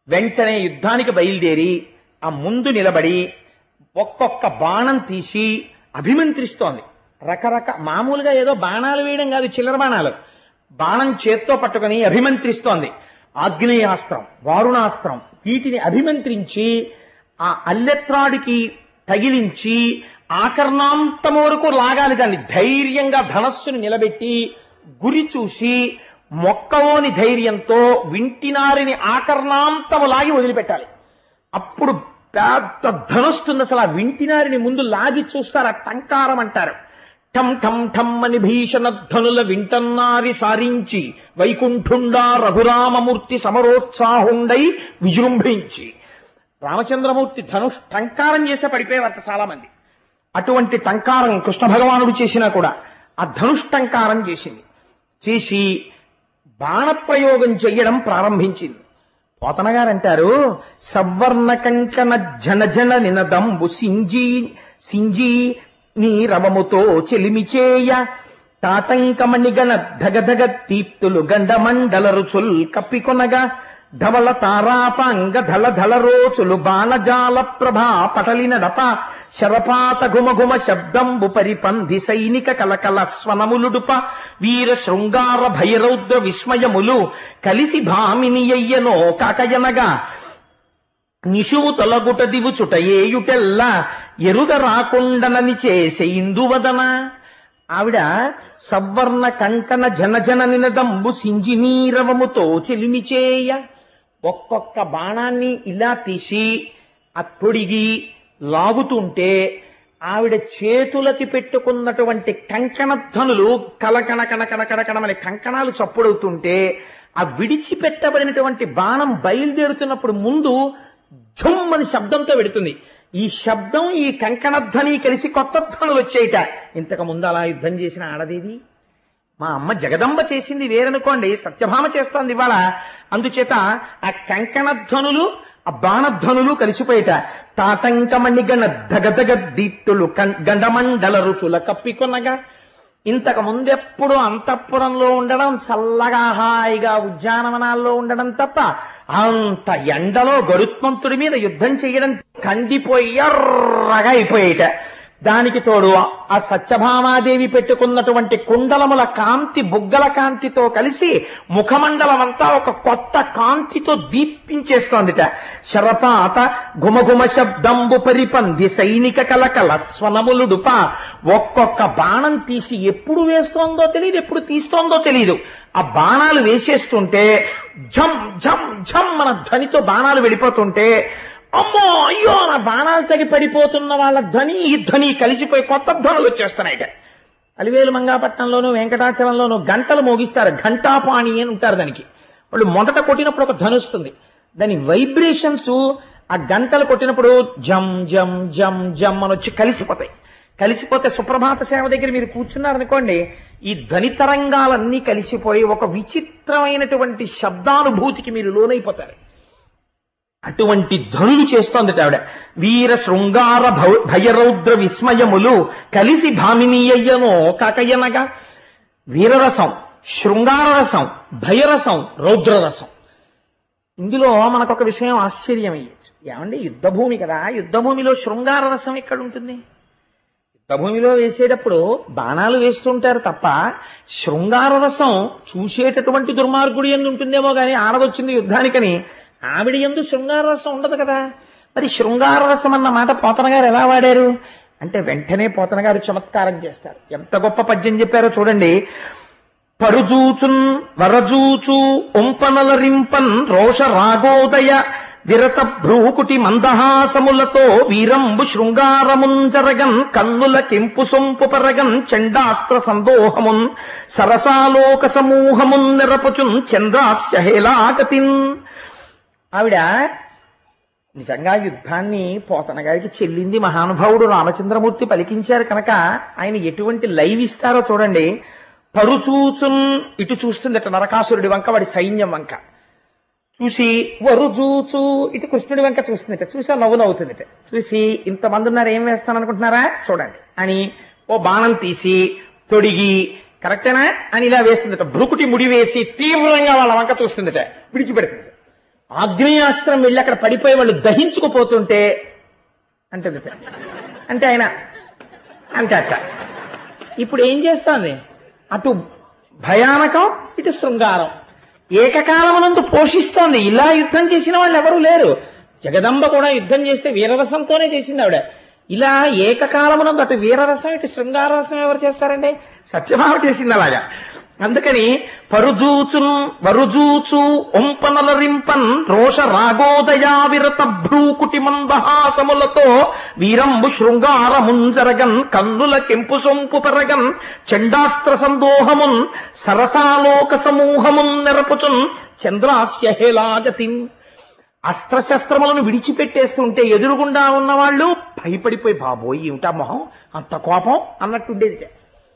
వెంటనే యుద్ధానికి బయలుదేరి ఆ ముందు నిలబడి ఒక్కొక్క బాణం తీసి అభిమంత్రిస్తోంది రకరక మామూలుగా ఏదో బాణాలు వేయడం కాదు చిల్లర బాణాలు బాణం చేత్తో పట్టుకొని అభిమంత్రిస్తోంది ఆగ్నేయాస్త్రం వారుణాస్త్రం వీటిని అభిమంత్రించి ఆ అల్లెత్రాడికి తగిలించి ఆకర్ణాంతం వరకు లాగాలి దాన్ని ధైర్యంగా ధనస్సును నిలబెట్టి గురి చూసి మొక్కవోని ధైర్యంతో వింటినారిని ఆకర్ణాంతము లాగి వదిలిపెట్టాలి అప్పుడు పెద్ద ధనుస్తుంది అసలు ఆ వింటినారిని ముందు లాగి చూస్తారు ఆ టంకారం అంటారు ఠం ఠం ఠం అని భీషణ ధనుల వింటన్నారి సారించి వైకుంఠుండా రఘురామమూర్తి సమరోత్సాహుండై విజృంభించి రామచంద్రమూర్తి ధనుష్ టంకారం చేస్తే పడిపోయేవారు చాలా మంది అటువంటి టంకారం కృష్ణ భగవానుడు చేసినా కూడా ఆ ధనుష్ టంకారం చేసింది చేసి బాణప్రయోగం చెయ్యడం ప్రారంభించింది పోతన గారు అంటారు సవర్ణ కంకణ జన జన నినదంబు సింజి సింజి నీ రవముతో చెలిమిచేయ తాటంకమణిగణ ధగధగ దీప్తులు గండమండల రుచుల్ కప్పికొనగా ధవల తారాపాంగ ధల ధల రోచులు బాణజాల ప్రభా పటలిన డప శరపాత ఘుమ ఘుమ శబ్దంబు పరిపంధి సైనిక కలకల స్వనములుడుప వీర శృంగార భైరౌద్ర విస్మయములు కలిసి భామినియ్యనో కాకయనగా నిషువు తొలగుట దివుచుట ఏయుటెల్ల ఎరుగ రాకుండనని చేసే ఇందువదన ఆవిడ సవర్ణ కంకణ జన జన నినదంబు సింజినీరవముతో చెలిమిచేయ ఒక్కొక్క బాణాన్ని ఇలా తీసి ఆ తొడిగి లాగుతుంటే ఆవిడ చేతులకి పెట్టుకున్నటువంటి కంకణధ్వనులు కలకణ కణ కణ కణ కణమని కంకణాలు చప్పుడవుతుంటే ఆ విడిచిపెట్టబడినటువంటి బాణం బయలుదేరుతున్నప్పుడు ముందు ఝుమ్మని శబ్దంతో పెడుతుంది ఈ శబ్దం ఈ కంకణధ్వని కలిసి కొత్త ధ్వనులు వచ్చేయట ఇంతకు ముందు అలా యుద్ధం చేసిన ఆడదేది మా అమ్మ జగదంబ చేసింది వేరనుకోండి సత్యభామ చేస్తోంది ఇవాళ అందుచేత ఆ కంకణధ్వనులు ఆ బాణధ్వనులు కలిసిపోయేట తాటంకమణి గణ దగదగ దీప్తులు కం- గండమండల రుచుల కప్పికొనగా ఇంతకు ముందెప్పుడు అంతఃపురంలో ఉండడం చల్లగా హాయిగా ఉద్యానవనాల్లో ఉండడం తప్ప అంత ఎండలో గరుత్మంతుడి మీద యుద్ధం చేయడం కందిపోయి ఎర్రగా అయిపోయేట దానికి తోడు ఆ సత్యభామాదేవి పెట్టుకున్నటువంటి కుండలముల కాంతి బుగ్గల కాంతితో కలిసి ముఖమండలం అంతా ఒక కొత్త కాంతితో దీపించేస్తోందిట శరపాత గుమగుమ శబ్దంబు పరిపంది సైనిక కలకల స్వనములుడుప ఒక్కొక్క బాణం తీసి ఎప్పుడు వేస్తోందో తెలియదు ఎప్పుడు తీస్తోందో తెలియదు ఆ బాణాలు వేసేస్తుంటే ఝం ఝం ఝం మన ధ్వనితో బాణాలు వెళ్ళిపోతుంటే అమ్మో అయ్యో నా బాణాలు తగి పడిపోతున్న వాళ్ళ ధ్వని ఈ ధ్వని కలిసిపోయి కొత్త ధ్వనులు వచ్చేస్తున్నాయిట అలివేలు మంగాపట్నంలోను వెంకటాచలంలోను గంటలు మోగిస్తారు ఘంటాపాణి అని ఉంటారు దానికి వాళ్ళు మొదట కొట్టినప్పుడు ఒక ధను వస్తుంది దాని వైబ్రేషన్స్ ఆ గంటలు కొట్టినప్పుడు జం జం జం జం అని వచ్చి కలిసిపోతాయి కలిసిపోతే సుప్రభాత సేవ దగ్గర మీరు కూర్చున్నారనుకోండి ఈ ధ్వని తరంగాలన్నీ కలిసిపోయి ఒక విచిత్రమైనటువంటి శబ్దానుభూతికి మీరు లోనైపోతారు అటువంటి ధ్వనులు చేస్తోంది ఆవిడ వీర శృంగార భౌ- భయరౌద్ర విస్మయములు కలిసి భామినీయయ్యనో కాకయ్యనగా వీరరసం శృంగారరసం భయరసం రౌద్రరసం ఇందులో మనకొక విషయం ఆశ్చర్యం అయ్యచ్చు ఏమండి యుద్ధభూమి కదా యుద్ధభూమిలో శృంగార రసం ఎక్కడ ఉంటుంది యుద్ధభూమిలో వేసేటప్పుడు బాణాలు వేస్తుంటారు తప్ప శృంగార రసం చూసేటటువంటి దుర్మార్గుడి ఎందు ఉంటుందేమో గాని ఆడదొచ్చింది యుద్ధానికని ఆవిడ ఎందు శృంగార రసం ఉండదు కదా మరి శృంగార రసం అన్న మాట పోతన గారు ఎలా వాడారు అంటే వెంటనే పోతన గారు చమత్కారం చేస్తారు ఎంత గొప్ప పద్యం చెప్పారో చూడండి పరుజూచున్ వరజూచు ఒంపనలరింపన్ రోష రాగోదయ విరత భ్రూకుటి మందహాసములతో వీరంబు శృంగారముంజరగన్ కన్నుల కెంపు సొంపు పరగన్ చండాస్త్ర సందోహమున్ సరసాలోక సమూహమున్ నిరపుచున్ చంద్రాస్య హేలాగతిన్ ఆవిడ నిజంగా యుద్ధాన్ని పోతన గారికి చెల్లింది మహానుభావుడు రామచంద్రమూర్తి పలికించారు కనుక ఆయన ఎటువంటి లైవ్ ఇస్తారో చూడండి పరుచూచున్ ఇటు చూస్తుందట నరకాసురుడి వంక వాడి సైన్యం వంక చూసి వరుజూచు ఇటు కృష్ణుడి వంక చూస్తుందట చూసి ఆ నవ్వు నవ్వుతుందట చూసి ఇంతమంది ఉన్నారు ఏం వేస్తాను అనుకుంటున్నారా చూడండి అని ఓ బాణం తీసి తొడిగి కరెక్టేనా అని ఇలా వేస్తుందట భ్రుకుటి ముడి వేసి తీవ్రంగా వాళ్ళ వంక చూస్తుందట విడిచిపెడుతుందట ఆగ్నేయాస్త్రం వెళ్ళి అక్కడ పడిపోయి వాళ్ళు దహించుకుపోతుంటే అంటది అంటే ఆయన అంటే అట్ట ఇప్పుడు ఏం చేస్తోంది అటు భయానకం ఇటు శృంగారం ఏకకాలమునందు పోషిస్తోంది ఇలా యుద్ధం చేసిన వాళ్ళు ఎవరూ లేరు జగదంబ కూడా యుద్ధం చేస్తే వీరరసంతోనే చేసింది ఆవిడ ఇలా ఏకకాలమునందు అటు వీరరసం ఇటు శృంగార రసం ఎవరు చేస్తారండి సత్యభామ చేసింది అలాగా అందుకని పరుజూచున్ వరుజూచు ఒంపనలరింపన్ రోష రాగోదయా విరత భ్రూకుటి మందహాసములతో వీరంబు శృంగారముంజరగన్ కన్నుల కెంపు సొంపు పెరగన్ చండాస్త్ర సందోహమున్ సరసాలోక సమూహమున్ నెరపుచున్ చంద్రాస్య హేలాగతిన్ అస్త్రశస్త్రములను విడిచిపెట్టేస్తుంటే ఎదురుగుండా ఉన్నవాళ్ళు భయపడిపోయి బాబోయ్ ఏమిటా మొహం అంత కోపం అన్నట్టుండేది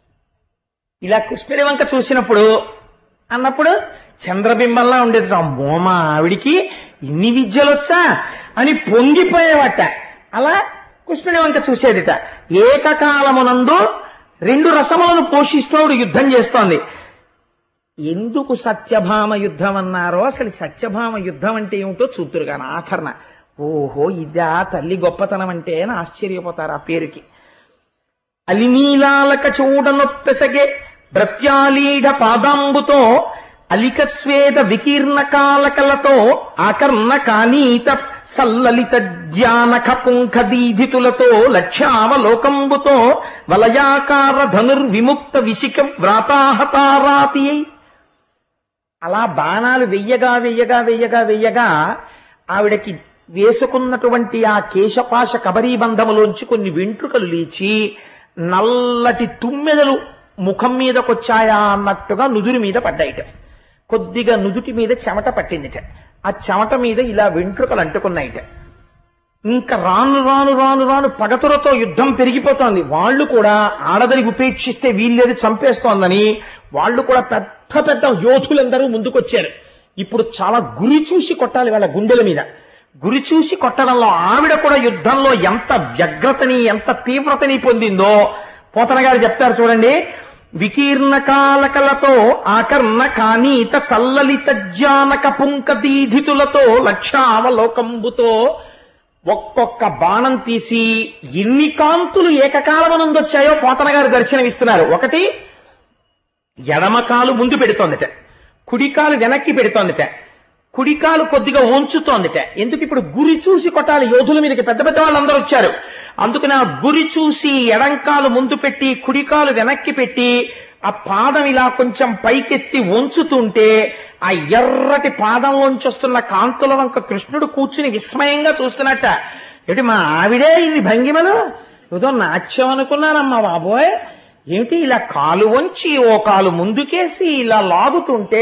ఇలా కృష్ణుడి వంక చూసినప్పుడు అన్నప్పుడు చంద్రబింబంలా ఉండేది అమ్మో మా ఆవిడికి ఇన్ని విద్యలు వచ్చా అని పొంగిపోయేవట అలా కృష్ణుడి వంక చూసేదిట ఏకకాలమునందు రెండు రసములను పోషిస్తోడు యుద్ధం చేస్తోంది ఎందుకు సత్యభామ యుద్ధం అన్నారో అసలు సత్యభామ యుద్ధం అంటే ఏమిటో చూతురు కానీ ఆఖరణ ఓహో ఇదా తల్లి గొప్పతనం అంటే అని ఆశ్చర్యపోతారు ఆ పేరుకి అలినీలాలక చూడనొప్పెసగే భృత్యాలీఢ పాదాంబుతో అలిక స్వేద వికీర్ణ కాలకలతో ఆకర్ణ కానీత సల్లలిత జ్ఞానక పుంఖ దీధితులతో లక్ష్యావలోకంబుతో వలయాకార ధనుర్విముక్త విశిక వ్రాతాహతారాతి అలా బాణాలు వెయ్యగా వెయ్యగా వెయ్యగా వెయ్యగా ఆవిడకి వేసుకున్నటువంటి ఆ కేశపాశ కబరీబంధములోంచి కొన్ని వెంట్రుకలు లేచి నల్లటి తుమ్మెదలు ముఖం మీదకొచ్చాయా అన్నట్టుగా నుదురు మీద పడ్డాయిట కొద్దిగా నుదుటి మీద చెమట పట్టిందిట ఆ చెమట మీద ఇలా వెంట్రుకలు అంటుకున్నాయిట ఇంకా రాను రాను రాను రాను పగతులతో యుద్ధం పెరిగిపోతోంది వాళ్ళు కూడా ఆడదని ఉపేక్షిస్తే వీళ్ళేది చంపేస్తోందని వాళ్ళు కూడా పెద్ద పెద్ద యోధులందరూ ముందుకొచ్చారు ఇప్పుడు చాలా గురి చూసి కొట్టాలి వాళ్ళ గుండెల మీద గురి చూసి కొట్టడంలో ఆవిడ కూడా యుద్ధంలో ఎంత వ్యగ్రతని ఎంత తీవ్రతని పొందిందో పోతన గారు చెప్తారు చూడండి వికీర్ణ కాలకలతో ఆకర్ణ కానీత సల్లలిత జ్ఞానక పుంక దీధితులతో లక్షావలోకంబుతో ఒక్కొక్క బాణం తీసి ఎన్ని కాంతులు ఏకకాలమనందొచ్చాయో పోతన గారు దర్శనమిస్తున్నారు ఒకటి ఎడమకాలు ముందు పెడుతోందిట కుడికాలు వెనక్కి పెడుతోందిట కుడికాలు కొద్దిగా ఉంచుతోందిట ఎందుకు ఇప్పుడు గురి చూసి కొట్టాలి యోధుల మీదకి పెద్ద పెద్ద వాళ్ళందరూ వచ్చారు అందుకని ఆ గురి చూసి ఎడంకాలు ముందు పెట్టి కుడికాలు వెనక్కి పెట్టి ఆ పాదం ఇలా కొంచెం పైకెత్తి ఉంచుతుంటే ఆ ఎర్రటి పాదంలోంచి వస్తున్న కాంతుల వంక కృష్ణుడు కూర్చుని విస్మయంగా చూస్తున్నట్ట ఏమిటి మా ఆవిడే ఇన్ని భంగిమలు ఏదో నాట్యం అనుకున్నానమ్మా బాబోయ్ ఏమిటి ఇలా కాలు వంచి ఓ కాలు ముందుకేసి ఇలా లాగుతుంటే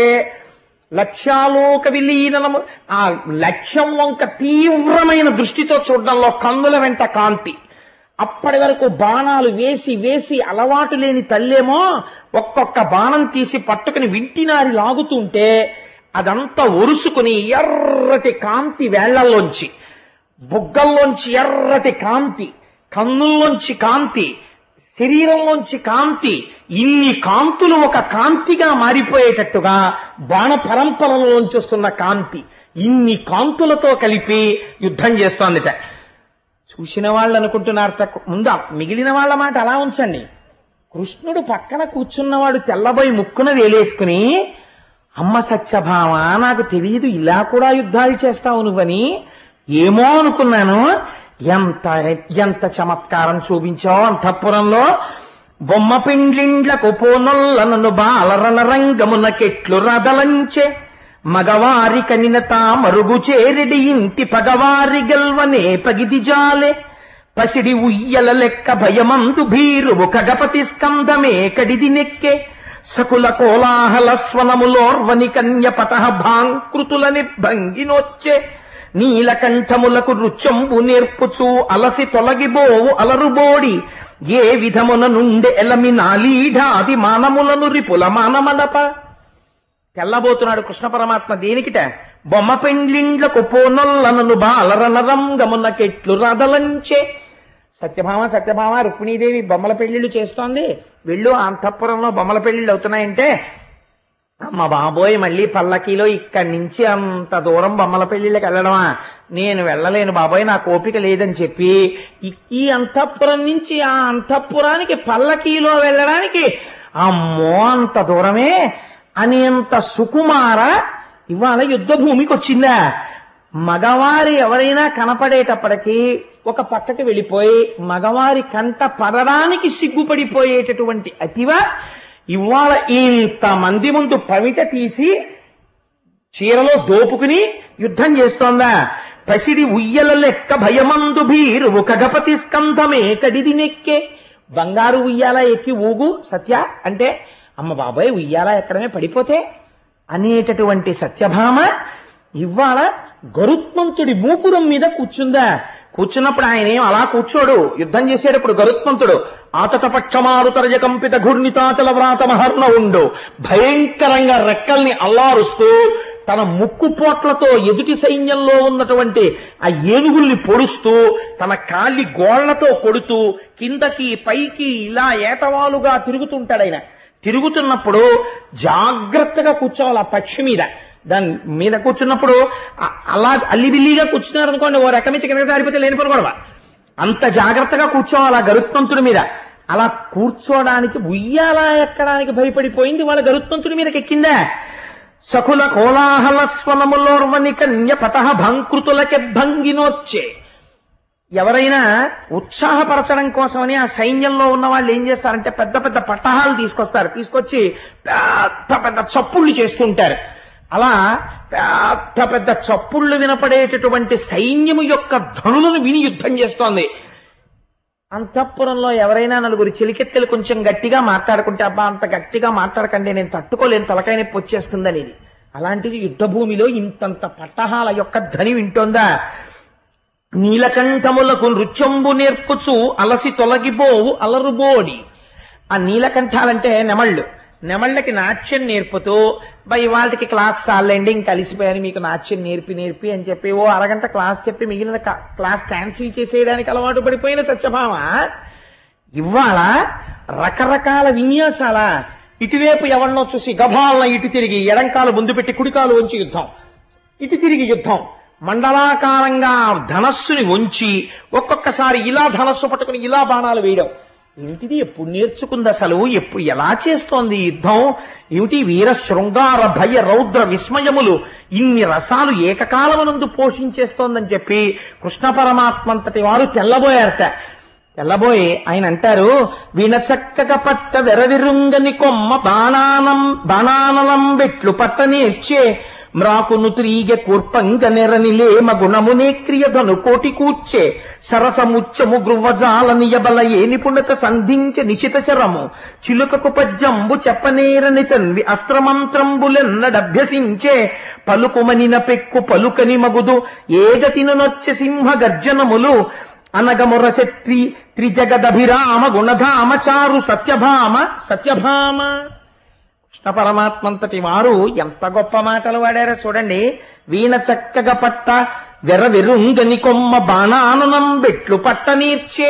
లక్ష్యాలోక విలీనము ఆ లక్ష్యం వంక తీవ్రమైన దృష్టితో చూడడంలో కందుల వెంట కాంతి అప్పటి వరకు బాణాలు వేసి వేసి అలవాటు లేని తల్లేమో ఒక్కొక్క బాణం తీసి పట్టుకుని వింటినారి లాగుతుంటే అదంతా ఒరుసుకుని ఎర్రటి కాంతి వేళ్లలోంచి బుగ్గల్లోంచి ఎర్రటి కాంతి కన్నుల్లోంచి కాంతి శరీరంలోంచి కాంతి ఇన్ని కాంతులు ఒక కాంతిగా మారిపోయేటట్టుగా బాణ పరంపరలోంచి వస్తున్న కాంతి ఇన్ని కాంతులతో కలిపి యుద్ధం చేస్తోందిట చూసిన వాళ్ళు అనుకుంటున్నారు తక్కువ ముందు మిగిలిన వాళ్ళ మాట అలా ఉంచండి కృష్ణుడు పక్కన కూర్చున్నవాడు తెల్లబోయి ముక్కున వేలేసుకుని అమ్మ సత్యభామ నాకు తెలియదు ఇలా కూడా యుద్ధాలు చేస్తావు నువ్వని ఏమో అనుకున్నాను ఎంత ఎంత చమత్కారం చూపించావు అంతఃపురంలో బొమ్మ పిండ్లిండ్లకు పోనొల్లనను బాలరన రంగమునకెట్లు రదలంచే మగవారి కనినత మరుగు చేరిడి ఇంటి పగవారి గెల్వనే పగిది జాలే పసిడి ఉయ్యల లెక్క భయమందు భీరువు కగపతి స్కందమే కడిది నెక్కే సకుల కోలాహల స్వనములోర్వని కన్య పతహ భాంకృతుల నిభంగినొచ్చే నీలకంఠములకు రుచంబు నేర్పుచు అలసి తొలగిబోవు అలరుబోడి ఏ విధమున నుండి ఎలమి నాలీఢాది మానములను రిపుల మానమనప తెల్లబోతున్నాడు కృష్ణ పరమాత్మ దేనికిట బొమ్మ పెండ్లిండ్లకు పోనొల్లనను బాలరనరంగమునకెట్లు రదలంచే సత్యభామ సత్యభామ రుక్మిణీదేవి బొమ్మల పెళ్లిళ్ళు చేస్తోంది వెళ్ళు అంతఃపురంలో బొమ్మల పెళ్లిళ్ళు అవుతున్నాయంటే అమ్మ బాబోయ్ మళ్ళీ పల్లకీలో ఇక్కడి నుంచి అంత దూరం బొమ్మల పెళ్లిళ్ళకి వెళ్ళడమా నేను వెళ్ళలేను బాబోయ్ నా కోపిక లేదని చెప్పి ఈ- ఈ అంతఃపురం నుంచి ఆ అంతఃపురానికి పల్లకీలో వెళ్ళడానికి అమ్మో అంత దూరమే అనేంత సుకుమార ఇవాళ యుద్ధ భూమికి వచ్చిందా మగవారి ఎవరైనా కనపడేటప్పటికీ ఒక పక్కకి వెళ్ళిపోయి మగవారి కంట పడడానికి సిగ్గుపడిపోయేటటువంటి అతివ ఇవాళ ఇంత మంది ముందు పవిట తీసి చీరలో దోపుకుని యుద్ధం చేస్తోందా పసిడి ఉయ్యల లెక్క భయమందు భీరు కగపతి స్కంధమే కడిది నెక్కే బంగారు ఉయ్యాల ఎక్కి ఊగు సత్య అంటే అమ్మ బాబాయ్ ఉయ్యాల ఎక్కడమే పడిపోతే అనేటటువంటి సత్యభామ ఇవాళ గరుత్మంతుడి మూపురం మీద కూర్చుందా కూర్చున్నప్పుడు ఆయన ఏం అలా కూర్చోడు యుద్ధం చేసేటప్పుడు గరుత్మంతుడు ఆతత పక్షమారుతరజ కంపిత ఘూర్ణితాచల వ్రాత మహర్ణ ఉండు భయంకరంగా రెక్కల్ని అల్లారుస్తూ తన ముక్కు పోట్లతో ఎదుటి సైన్యంలో ఉన్నటువంటి ఆ ఏనుగుల్ని పొడుస్తూ తన కాలి గోళ్లతో కొడుతూ కిందకి పైకి ఇలా ఏటవాలుగా తిరుగుతుంటాడు ఆయన తిరుగుతున్నప్పుడు జాగ్రత్తగా కూర్చోవాలి ఆ పక్షి మీద దాని మీద కూర్చున్నప్పుడు అ- అలా అల్లిబిల్లిగా కూర్చున్నారు అనుకోండి ఓ రకం నుంచి కిందకి జారిపోతే లేని పని గొడవ అంత జాగ్రత్తగా కూర్చోవాలి ఆ గరుత్మంతుడి మీద అలా కూర్చోడానికి ఉయ్యాల ఎక్కడానికి భయపడిపోయింది వాళ్ళ గరుత్మంతుడి మీదకి ఎక్కిందా సకుల కోలాహల స్వనములోర్వని కన్య పతహ భంకృతులకి భంగినోచ్చే ఎవరైనా ఉత్సాహపరచడం కోసమని ఆ సైన్యంలో ఉన్న వాళ్ళు ఏం చేస్తారంటే పెద్ద పెద్ద పట్టహాలు తీసుకొస్తారు తీసుకొచ్చి పెద్ద పెద్ద చప్పుళ్ళు చేస్తుంటారు అలా పెద్ద పెద్ద చప్పుళ్ళు వినపడేటటువంటి సైన్యము యొక్క ధనులను విని యుద్ధం చేస్తోంది అంతఃపురంలో ఎవరైనా నలుగురు చిలికెత్తెలు కొంచెం గట్టిగా మాట్లాడుకుంటే అబ్బా అంత గట్టిగా మాట్లాడకండి నేను తట్టుకోలేను తలకాయ నొప్పి వచ్చేస్తుందని ఇది అలాంటిది యుద్ధ భూమిలో ఇంతంత పట్టహాల యొక్క ధ్వని వింటోందా నీలకంఠములకు నృత్యంబు నేర్పుచు అలసి తొలగిపోవు అలరుబోడి ఆ నీలకంఠాలంటే నెమళ్ళు నెమళ్ళకి నాట్యం నేర్పుతూ బై వాళ్ళకి క్లాస్ చాలండి ఇంక కలిసిపోయాను మీకు నాట్యం నేర్పి నేర్పి అని చెప్పి ఓ అరగంట క్లాస్ చెప్పి మిగిలిన క- క్లాస్ క్యాన్సిల్ చేసేయడానికి అలవాటు పడిపోయిన సత్యభామ ఇవాళ రకరకాల విన్యాసాల ఇటువైపు ఎవరినో చూసి గభాలన ఇటు తిరిగి ఎడంకాలు ముందు పెట్టి కుడికాలు వంచి యుద్ధం ఇటు తిరిగి యుద్ధం మండలాకారంగా ధనస్సుని వంచి ఒక్కొక్కసారి ఇలా ధనస్సు పట్టుకుని ఇలా బాణాలు వేయడం ఏమిటిది ఎప్పుడు నేర్చుకుంది అసలు ఎప్పుడు ఎలా చేస్తోంది ఈ యుద్ధం ఏమిటి వీర శృంగార భయ రౌద్ర విస్మయములు ఇన్ని రసాలు ఏకకాలమునందు పోషించేస్తోందని చెప్పి కృష్ణ పరమాత్మంతటి వారు తెల్లబోయారట తెల్లబోయి ఆయన అంటారు వీణ చక్కగా పట్ట వెరవిరుంగని కొమ్మ బాణానం బాణానలం బెట్లు పట్ట నేర్చే మ్రాకును త్రీగె కూర్పంగ నెరనిలేమ గుణమునే క్రియధను కోటి కూర్చే సరసముచ్చము గృవ్వజాల నియబల ఏ నిపుణత సంధించ నిశిత శరము చిలుకకు పద్యంబు చెప్పనేరని తన్వి అస్త్రమంత్రంబులెన్నడభ్యసించే పలుకుమనిన పెక్కు పలుకని మగుదు ఏగతిను నొచ్చ సింహ గర్జనములు అనగముర శత్రి త్రిజగదభిరామ గుణధామ చారు సత్యభామ సత్యభామ కృష్ణ పరమాత్మంతటి వారు ఎంత గొప్ప మాటలు వాడారో చూడండి వీణ చక్కగా పట్ట వెర వెరుంగని కొమ్మ బాణాననం బెట్లు పట్ట నీర్చే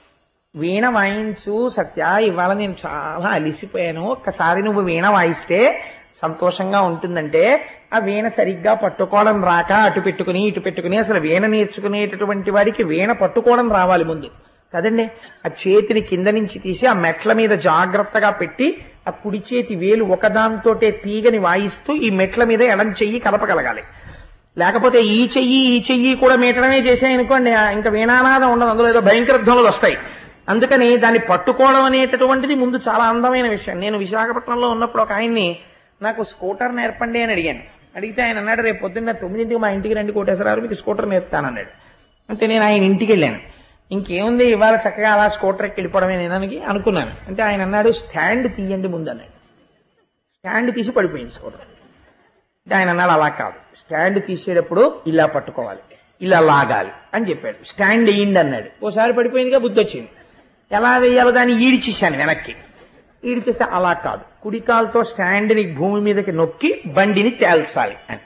వీణ వాయించు సత్య ఇవాళ నేను చాలా అలిసిపోయాను ఒక్కసారి నువ్వు వీణ వాయిస్తే సంతోషంగా ఉంటుందంటే ఆ వీణ సరిగ్గా పట్టుకోవడం రాక అటు పెట్టుకుని ఇటు పెట్టుకుని అసలు వీణ నేర్చుకునేటటువంటి వాడికి వీణ పట్టుకోవడం రావాలి ముందు కదండి ఆ చేతిని కింద నుంచి తీసి ఆ మెట్ల మీద జాగ్రత్తగా పెట్టి ఆ కుడి చేతి వేలు ఒకదాంతోటే తీగని వాయిస్తూ ఈ మెట్ల మీద ఎడం చెయ్యి కలపగలగాలి లేకపోతే ఈ చెయ్యి ఈ చెయ్యి కూడా మీటడమే చేసాయనుకోండి ఆ ఇంకా వీణానాదం ఉండదు అందులో ఏదో భయంకర ధ్వనులు వస్తాయి అందుకని దాన్ని పట్టుకోవడం అనేటటువంటిది ముందు చాలా అందమైన విషయం నేను విశాఖపట్నంలో ఉన్నప్పుడు ఒక ఆయన్ని నాకు స్కూటర్ నేర్పండి అని అడిగాను అడిగితే ఆయన అన్నాడు రేపు పొద్దున్న తొమ్మిదింటికి మా ఇంటికి రండి కోటేశ్వరరావు మీకు స్కూటర్ నేర్పుతానన్నాడు అంటే నేను ఆయన ఇంటికి వెళ్ళాను ఇంకేముంది ఇవాళ చక్కగా అలా స్కూటర్ ఎక్కి వెళ్ళిపోవడమే నేననికి అనుకున్నాను అంటే ఆయన అన్నాడు స్టాండ్ తీయండి ముందు అన్నాడు స్టాండ్ తీసి పడిపోయింది స్కూటర్ అంటే ఆయన అన్నాడు అలా కాదు స్టాండ్ తీసేటప్పుడు ఇలా పట్టుకోవాలి ఇలా లాగాలి అని చెప్పాడు స్టాండ్ వేయండి అన్నాడు ఓసారి పడిపోయిందిగా బుద్ధి వచ్చింది ఎలా వేయాలో దాన్ని ఈడిచేశాను వెనక్కి ఈడిచేస్తే అలా కాదు కుడికాలతో స్టాండ్ని భూమి మీదకి నొక్కి బండిని తేల్చాలి అని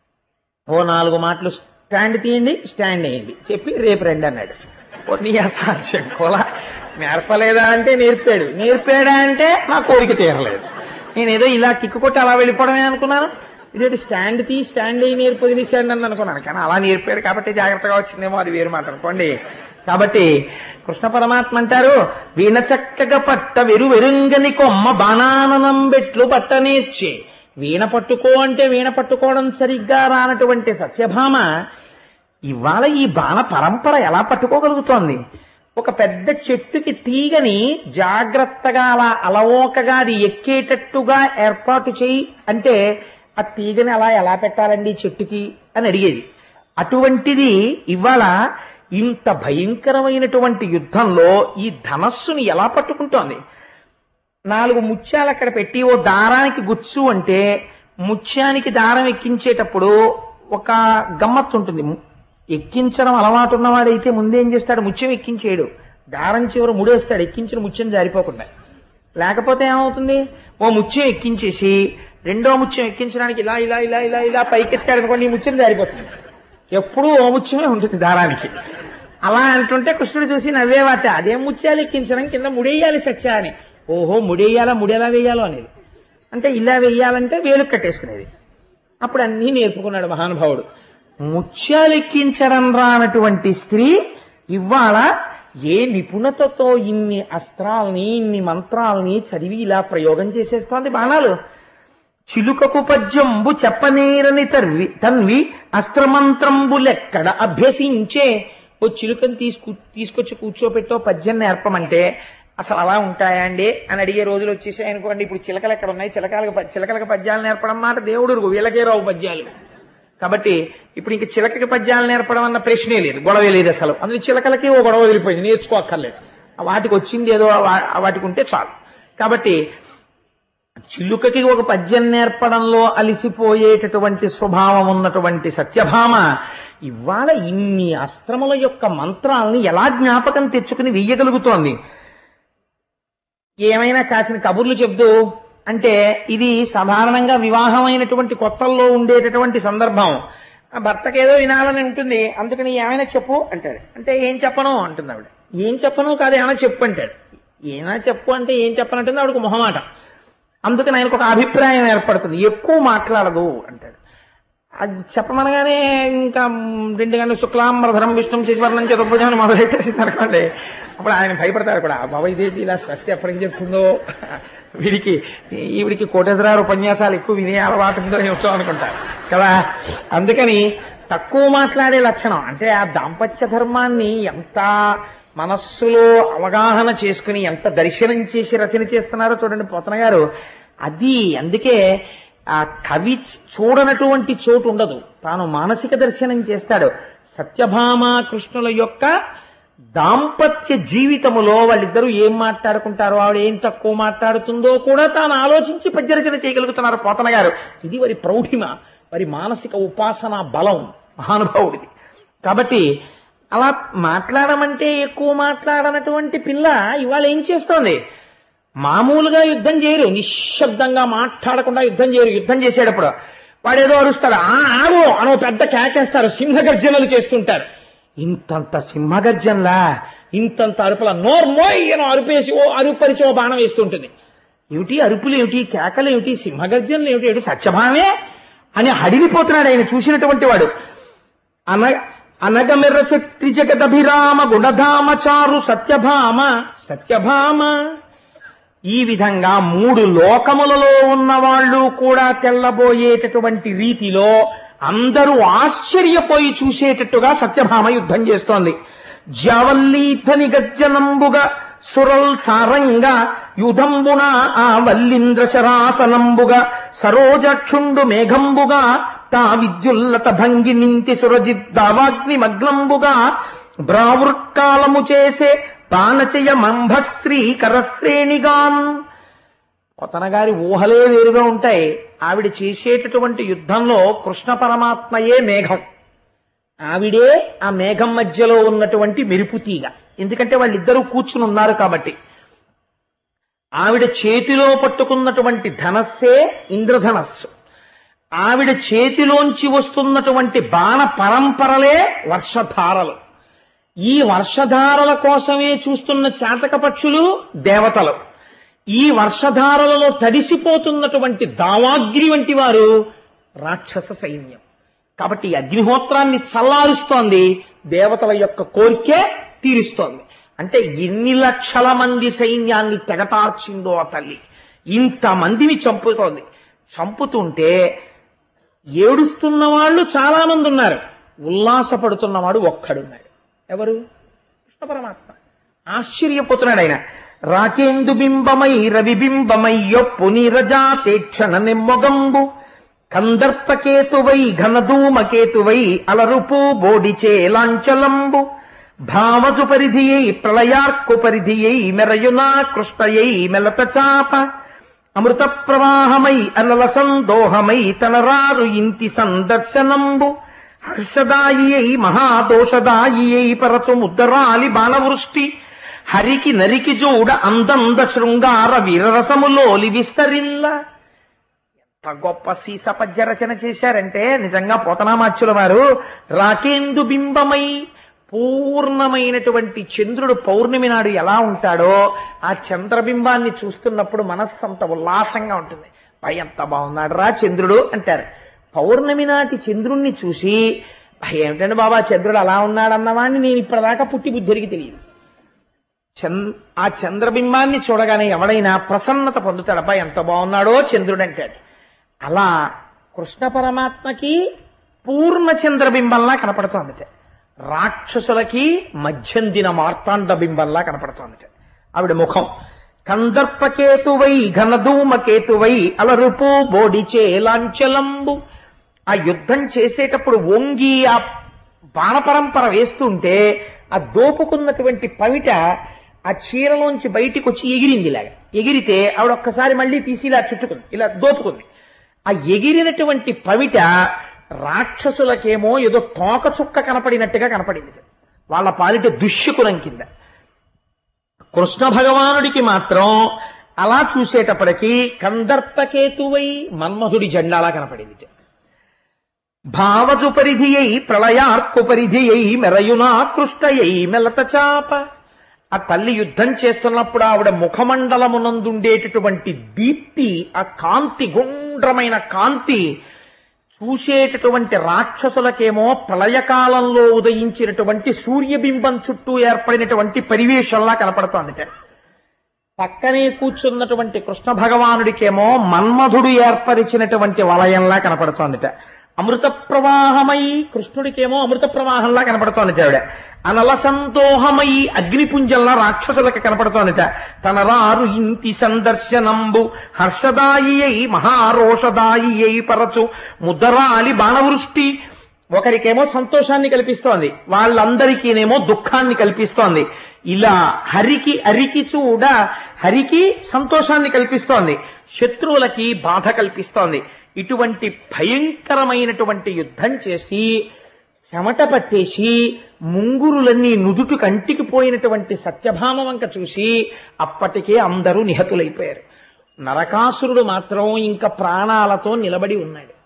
ఓ నాలుగు మాటలు స్టాండ్ తీయండి స్టాండ్ వేయండి చెప్పి రేపు రండి అన్నాడు ఓ నీ అసాధ్యం కొలా నేర్పలేదా అంటే నేర్పాడు నేర్పాడా అంటే నా కోరిక తీరలేదు నేనేదో ఇలా కిక్కు కొట్టి అలా వెళ్ళిపోవడమే అనుకున్నాను ఇదేంటి స్టాండ్ తీ స్టాండ్ అయ్యి నేర్పు వదిలేసాడు అని అనుకున్నాను కానీ అలా నేర్పాడు కాబట్టి జాగ్రత్తగా వచ్చిందేమో అది వేరు మాట అనుకోండి కాబట్టి కృష్ణ పరమాత్మ అంటారు వీణ చక్కగా పట్ట వెరు వెరుంగని కొమ్మ బాణాననం బెట్లు పట్టనేర్చి వీణ పట్టుకో అంటే వీణ పట్టుకోవడం సరిగ్గా రానటువంటి సత్యభామ ఇవాళ ఈ బాణ పరంపర ఎలా పట్టుకోగలుగుతోంది ఒక పెద్ద చెట్టుకి తీగని జాగ్రత్తగా అలా అలవోకగా అది ఎక్కేటట్టుగా ఏర్పాటు చేయి అంటే ఆ తీగని అలా ఎలా పెట్టాలండి ఈ చెట్టుకి అని అడిగేది అటువంటిది ఇవాళ ఇంత భయంకరమైనటువంటి యుద్ధంలో ఈ ధనస్సుని ఎలా పట్టుకుంటోంది నాలుగు ముత్యాలు అక్కడ పెట్టి ఓ దారానికి గుచ్చు అంటే ముత్యానికి దారం ఎక్కించేటప్పుడు ఒక గమ్మత్తు ఉంటుంది ఎక్కించడం అలవాటు ఉన్నవాడైతే ముందేం చేస్తాడు ముత్యం ఎక్కించేయడు దారం చివర ముడేస్తాడు ఎక్కించిన ముత్యం జారిపోకుండా లేకపోతే ఏమవుతుంది ఓ ముత్యం ఎక్కించేసి రెండో ముత్యం ఎక్కించడానికి ఇలా ఇలా ఇలా ఇలా ఇలా పైకెత్తాడు అనుకోండి ఈ ముత్యం జారిపోతుంది ఎప్పుడూ ఓ ముత్యమే ఉంటుంది దారానికి అలా అంటుంటే కృష్ణుడు చూసి నవ్వేవాట అదేం ముత్యాలు ఎక్కించడం కింద ముడేయాలి సత్య అని ఓహో ముడేయాలా ముడేలా వేయాలో అనేది అంటే ఇలా వేయాలంటే వేలు కట్టేసుకునేది అప్పుడు అన్నీ నేర్పుకున్నాడు మహానుభావుడు ముత్యాలెక్కించడం రానటువంటి స్త్రీ ఇవాళ ఏ నిపుణతతో ఇన్ని అస్త్రాల్ని ఇన్ని మంత్రాల్ని చదివి ఇలా ప్రయోగం చేసేస్తోంది బాణాలు చిలుకకు పద్యంబు చెప్పనేరని తర్వి తన్వి అస్త్రమంత్రంబులెక్కడ అభ్యసించే ఓ చిలుకని తీసుకు తీసుకొచ్చి కూర్చోపెట్టో పద్యం నేర్పమంటే అసలు అలా ఉంటాయా అండి అని అడిగే రోజులు వచ్చేసాయి అనుకోండి ఇప్పుడు చిలకలు ఎక్కడ ఉన్నాయి చిలకలకు ప- చిలకలకు పద్యాలు నేర్పడం మాట దేవుడు వీళ్ళకే రావు పద్యాలు కాబట్టి ఇప్పుడు ఇంక చిలకకి పద్యాలు నేర్పడం అన్న ప్రశ్నే లేదు గొడవే లేదు అసలు అందులో చిలకలకి ఓ గొడవ వదిలిపోయింది నేర్చుకోక్కర్లేదు వాటికి వచ్చింది ఏదో వా- వాటికి ఉంటే చాలు కాబట్టి చిలుకకి ఒక పద్యం నేర్పడంలో అలిసిపోయేటటువంటి స్వభావం ఉన్నటువంటి సత్యభామ ఇవాళ ఇన్ని అస్త్రముల యొక్క మంత్రాల్ని ఎలా జ్ఞాపకం తెచ్చుకుని వెయ్యగలుగుతోంది ఏమైనా కాసిన కబుర్లు చెప్తూ అంటే ఇది సాధారణంగా వివాహమైనటువంటి కొత్తల్లో ఉండేటటువంటి సందర్భం ఆ భర్తకి ఏదో వినాలని ఉంటుంది అందుకని ఏమైనా చెప్పు అంటాడు అంటే ఏం చెప్పను అంటుంది ఆవిడ ఏం చెప్పను కాదు ఏమైనా చెప్పు అంటాడు ఏమైనా చెప్పు అంటే ఏం చెప్పనంటుంది ఆవిడకు మొహమాట అందుకని ఆయనకు ఒక అభిప్రాయం ఏర్పడుతుంది ఎక్కువ మాట్లాడదు అంటాడు అది చెప్పమనగానే ఇంకా రెండు గంటలు శుక్లాంబరధరం విష్ణు చేసివర్ణం చతుర్భుజాన్ని మొదలెట్టేసింది అనుకోండి అప్పుడు ఆయన భయపడతాడు కూడా బాబా ఇదేంటి ఇలా స్వస్తి ఎప్పటికి చెప్తుందో వీడికి ఈవిడికి కోటేశ్వరారు ఉపన్యాసాలు ఎక్కువ వినే అలవాటు ఉందో ఏమిటో అనుకుంటారు కదా అందుకని తక్కువ మాట్లాడే లక్షణం అంటే ఆ దాంపత్య ధర్మాన్ని ఎంత మనస్సులో అవగాహన చేసుకుని ఎంత దర్శనం చేసి రచన చేస్తున్నారో చూడండి పోతన గారు అది అందుకే ఆ కవి చూడనటువంటి చోటు ఉండదు తాను మానసిక దర్శనం చేస్తాడు సత్యభామ కృష్ణుల యొక్క దాంపత్య జీవితములో వాళ్ళిద్దరూ ఏం మాట్లాడుకుంటారో ఆవిడ ఏం తక్కువ మాట్లాడుతుందో కూడా తాను ఆలోచించి పద్యరచన చేయగలుగుతున్నారు పోతన గారు ఇది వారి ప్రౌఢిమ వారి మానసిక ఉపాసన బలం మహానుభావుడిది కాబట్టి అలా మాట్లాడమంటే ఎక్కువ మాట్లాడనటువంటి పిల్ల ఇవాళ ఏం చేస్తోంది మామూలుగా యుద్ధం చేయరు నిశ్శబ్దంగా మాట్లాడకుండా యుద్ధం చేయరు యుద్ధం చేసేటప్పుడు వాడేదో అరుస్తాడు ఆ ఆడు అనో పెద్ద కేకేస్తారు సింహగర్జనలు చేస్తుంటారు ఇంతంత సింహగర్జనలా ఇంతంత అరుపుల నోర్మోయ్ అని అరుపేసి ఓ అరుపరిచి ఓ బాణం వేస్తుంటుంది ఏమిటి అరుపులు ఏమిటి కేకలు ఏమిటి సింహగర్జనలు ఏమిటి ఏమిటి సత్యభామే అని హడిలిపోతున్నాడు ఆయన చూసినటువంటి వాడు అన అనగమిర శక్తి జగదభిరామ గుణధామ చారు సత్యభామ సత్యభామ ఈ విధంగా మూడు లోకములలో ఉన్న వాళ్ళు కూడా తెల్లబోయేటటువంటి రీతిలో అందరూ ఆశ్చర్యపోయి చూసేటట్టుగా సత్యభామ యుద్ధం చేస్తోంది జవల్లీధని గజ్జనంబుగా సురల్ సారంగా యుధంబున ఆ వల్లింద్ర శరాసనంబుగా సరోజక్షుండు మేఘంబుగా తా విద్యుల్లత భంగి నింటి సురజిద్దావాగ్ని మగ్నంబుగా బ్రావృత్కాలము చేసే పానచయ మంభశ్రీ కరశ్రేణిగాన్ కొతన గారి ఊహలే వేరుగా ఉంటాయి ఆవిడ చేసేటటువంటి యుద్ధంలో కృష్ణ పరమాత్మయే మేఘం ఆవిడే ఆ మేఘం మధ్యలో ఉన్నటువంటి మెరుపు తీగ ఎందుకంటే వాళ్ళిద్దరూ కూర్చుని ఉన్నారు కాబట్టి ఆవిడ చేతిలో పట్టుకున్నటువంటి ధనస్సే ఇంద్రధనస్సు ఆవిడ చేతిలోంచి వస్తున్నటువంటి బాణ పరంపరలే వర్షధారలు ఈ వర్షధారల కోసమే చూస్తున్న చాతక పక్షులు దేవతలు ఈ వర్షధారలలో తడిసిపోతున్నటువంటి దావాగ్ని వంటి వారు రాక్షస సైన్యం కాబట్టి ఈ అగ్నిహోత్రాన్ని చల్లారుస్తోంది దేవతల యొక్క కోరికే తీరుస్తోంది అంటే ఎన్ని లక్షల మంది సైన్యాన్ని తెగటార్చిందో ఆ తల్లి ఇంతమందిని చంపుతోంది చంపుతుంటే ఏడుస్తున్న వాళ్ళు చాలా మంది ఉన్నారు ఉల్లాసపడుతున్నవాడు ఒక్కడున్నాడు ఎవరు కృష్ణ పరమాత్మ ఆశ్చర్యపోతున్నాడు ఆయన రాకేందు బింబమై రవిబింబమై యొప్పు నీరజాతేక్షణ నెమ్మొగంబు కందర్పకేతువై ఘనధూమకేతువై అలరుపు బోడిచే లాంచలంబు భావజు పరిధియై ప్రళయార్కు పరిధియై మెరయునా కృష్ణయై మెలత చాప అమృత ప్రవాహమై అనల సందోహమై తనరారు ఇంటి సందర్శనంబు హర్షదాయి మహాదోషదాయి పరచు ముద్దరాలి బాణవృష్టి హరికి నరికి జూడ అందంద శృంగార వీరరసములోలి విస్తరిల్ల ఎంత గొప్ప సీస పద్య రచన చేశారంటే నిజంగా పోతనామాచ్యుల వారు రాకేందు బింబమై పూర్ణమైనటువంటి చంద్రుడు పౌర్ణమి నాడు ఎలా ఉంటాడో ఆ చంద్రబింబాన్ని చూస్తున్నప్పుడు మనస్సంత ఉల్లాసంగా ఉంటుంది పై ఎంత బాగున్నాడు రా చంద్రుడు అంటారు పౌర్ణమి నాటి చంద్రుణ్ణి చూసి ఏమిటండి బాబా చంద్రుడు అలా ఉన్నాడన్నవాడిని నేను ఇప్పటిదాకా పుట్టి బుద్ధుడికి తెలియదు చంద్ ఆ చంద్రబింబాన్ని చూడగానే ఎవడైనా ప్రసన్నత పొందుతాడు అబ్బాయి ఎంత బాగున్నాడో చంద్రుడు అంటాడు అలా కృష్ణ పరమాత్మకి పూర్ణ చంద్రబింబంలా కనపడుతోందిట రాక్షసులకి మధ్యందిన మార్తాండ బింబంలా కనపడుతోందిట ఆవిడ ముఖం కందర్పకేతువై ఘనధూమకేతువై అలరుపు బోడిచే లాంచలంబు ఆ యుద్ధం చేసేటప్పుడు వంగి ఆ బాణపరంపర వేస్తుంటే ఆ దోపుకున్నటువంటి పవిట ఆ చీరలోంచి బయటికి వచ్చి ఎగిరింది ఇలాగా ఎగిరితే ఆవిడ ఒక్కసారి మళ్ళీ తీసి ఇలా చుట్టుకుంది ఇలా దోపుకుంది ఆ ఎగిరినటువంటి పవిట రాక్షసులకేమో ఏదో తోక చుక్క కనపడినట్టుగా కనపడింది వాళ్ళ పాలిట దుష్యకులం కింద కృష్ణ భగవానుడికి మాత్రం అలా చూసేటప్పటికి కందర్పకేతువై మన్మధుడి జెండాలా కనపడింది భావజు పరిధియై ప్రళయార్కు పరిధియై మెరయునా కృష్ణయై మెలత చాప ఆ తల్లి యుద్ధం చేస్తున్నప్పుడు ఆవిడ ముఖమండలమునందుండేటటువంటి దీప్తి ఆ కాంతి గుండ్రమైన కాంతి చూసేటటువంటి రాక్షసులకేమో ప్రళయకాలంలో ఉదయించినటువంటి సూర్యబింబం చుట్టూ ఏర్పడినటువంటి పరివేశంలా కనపడుతోందిట పక్కనే కూర్చున్నటువంటి కృష్ణ భగవానుడికేమో మన్మధుడు ఏర్పరిచినటువంటి వలయంలా కనపడుతోందిట అమృత ప్రవాహమై కృష్ణుడికేమో అమృత ప్రవాహంలా కనపడుతోంది ఆవిడ అనల సంతోహమై అగ్నిపుంజంలా రాక్షసులకు కనపడుతోందిట తన రారు ఇంటి సందర్శనంబు హర్షదాయి అయి మహారోషదాయి అయి పరచు ముద్దరాలి బాణవృష్టి ఒకరికేమో సంతోషాన్ని కల్పిస్తోంది వాళ్ళందరికీనేమో దుఃఖాన్ని కల్పిస్తోంది ఇలా హరికి అరికి చూడ హరికి సంతోషాన్ని కల్పిస్తోంది శత్రువులకి బాధ కల్పిస్తోంది ఇటువంటి భయంకరమైనటువంటి యుద్ధం చేసి చెమట పట్టేసి ముంగురులన్నీ నుదుటు కంటికి పోయినటువంటి సత్యభామ వంక చూసి అప్పటికే అందరూ నిహతులైపోయారు నరకాసురుడు మాత్రం ఇంకా ప్రాణాలతో నిలబడి ఉన్నాడు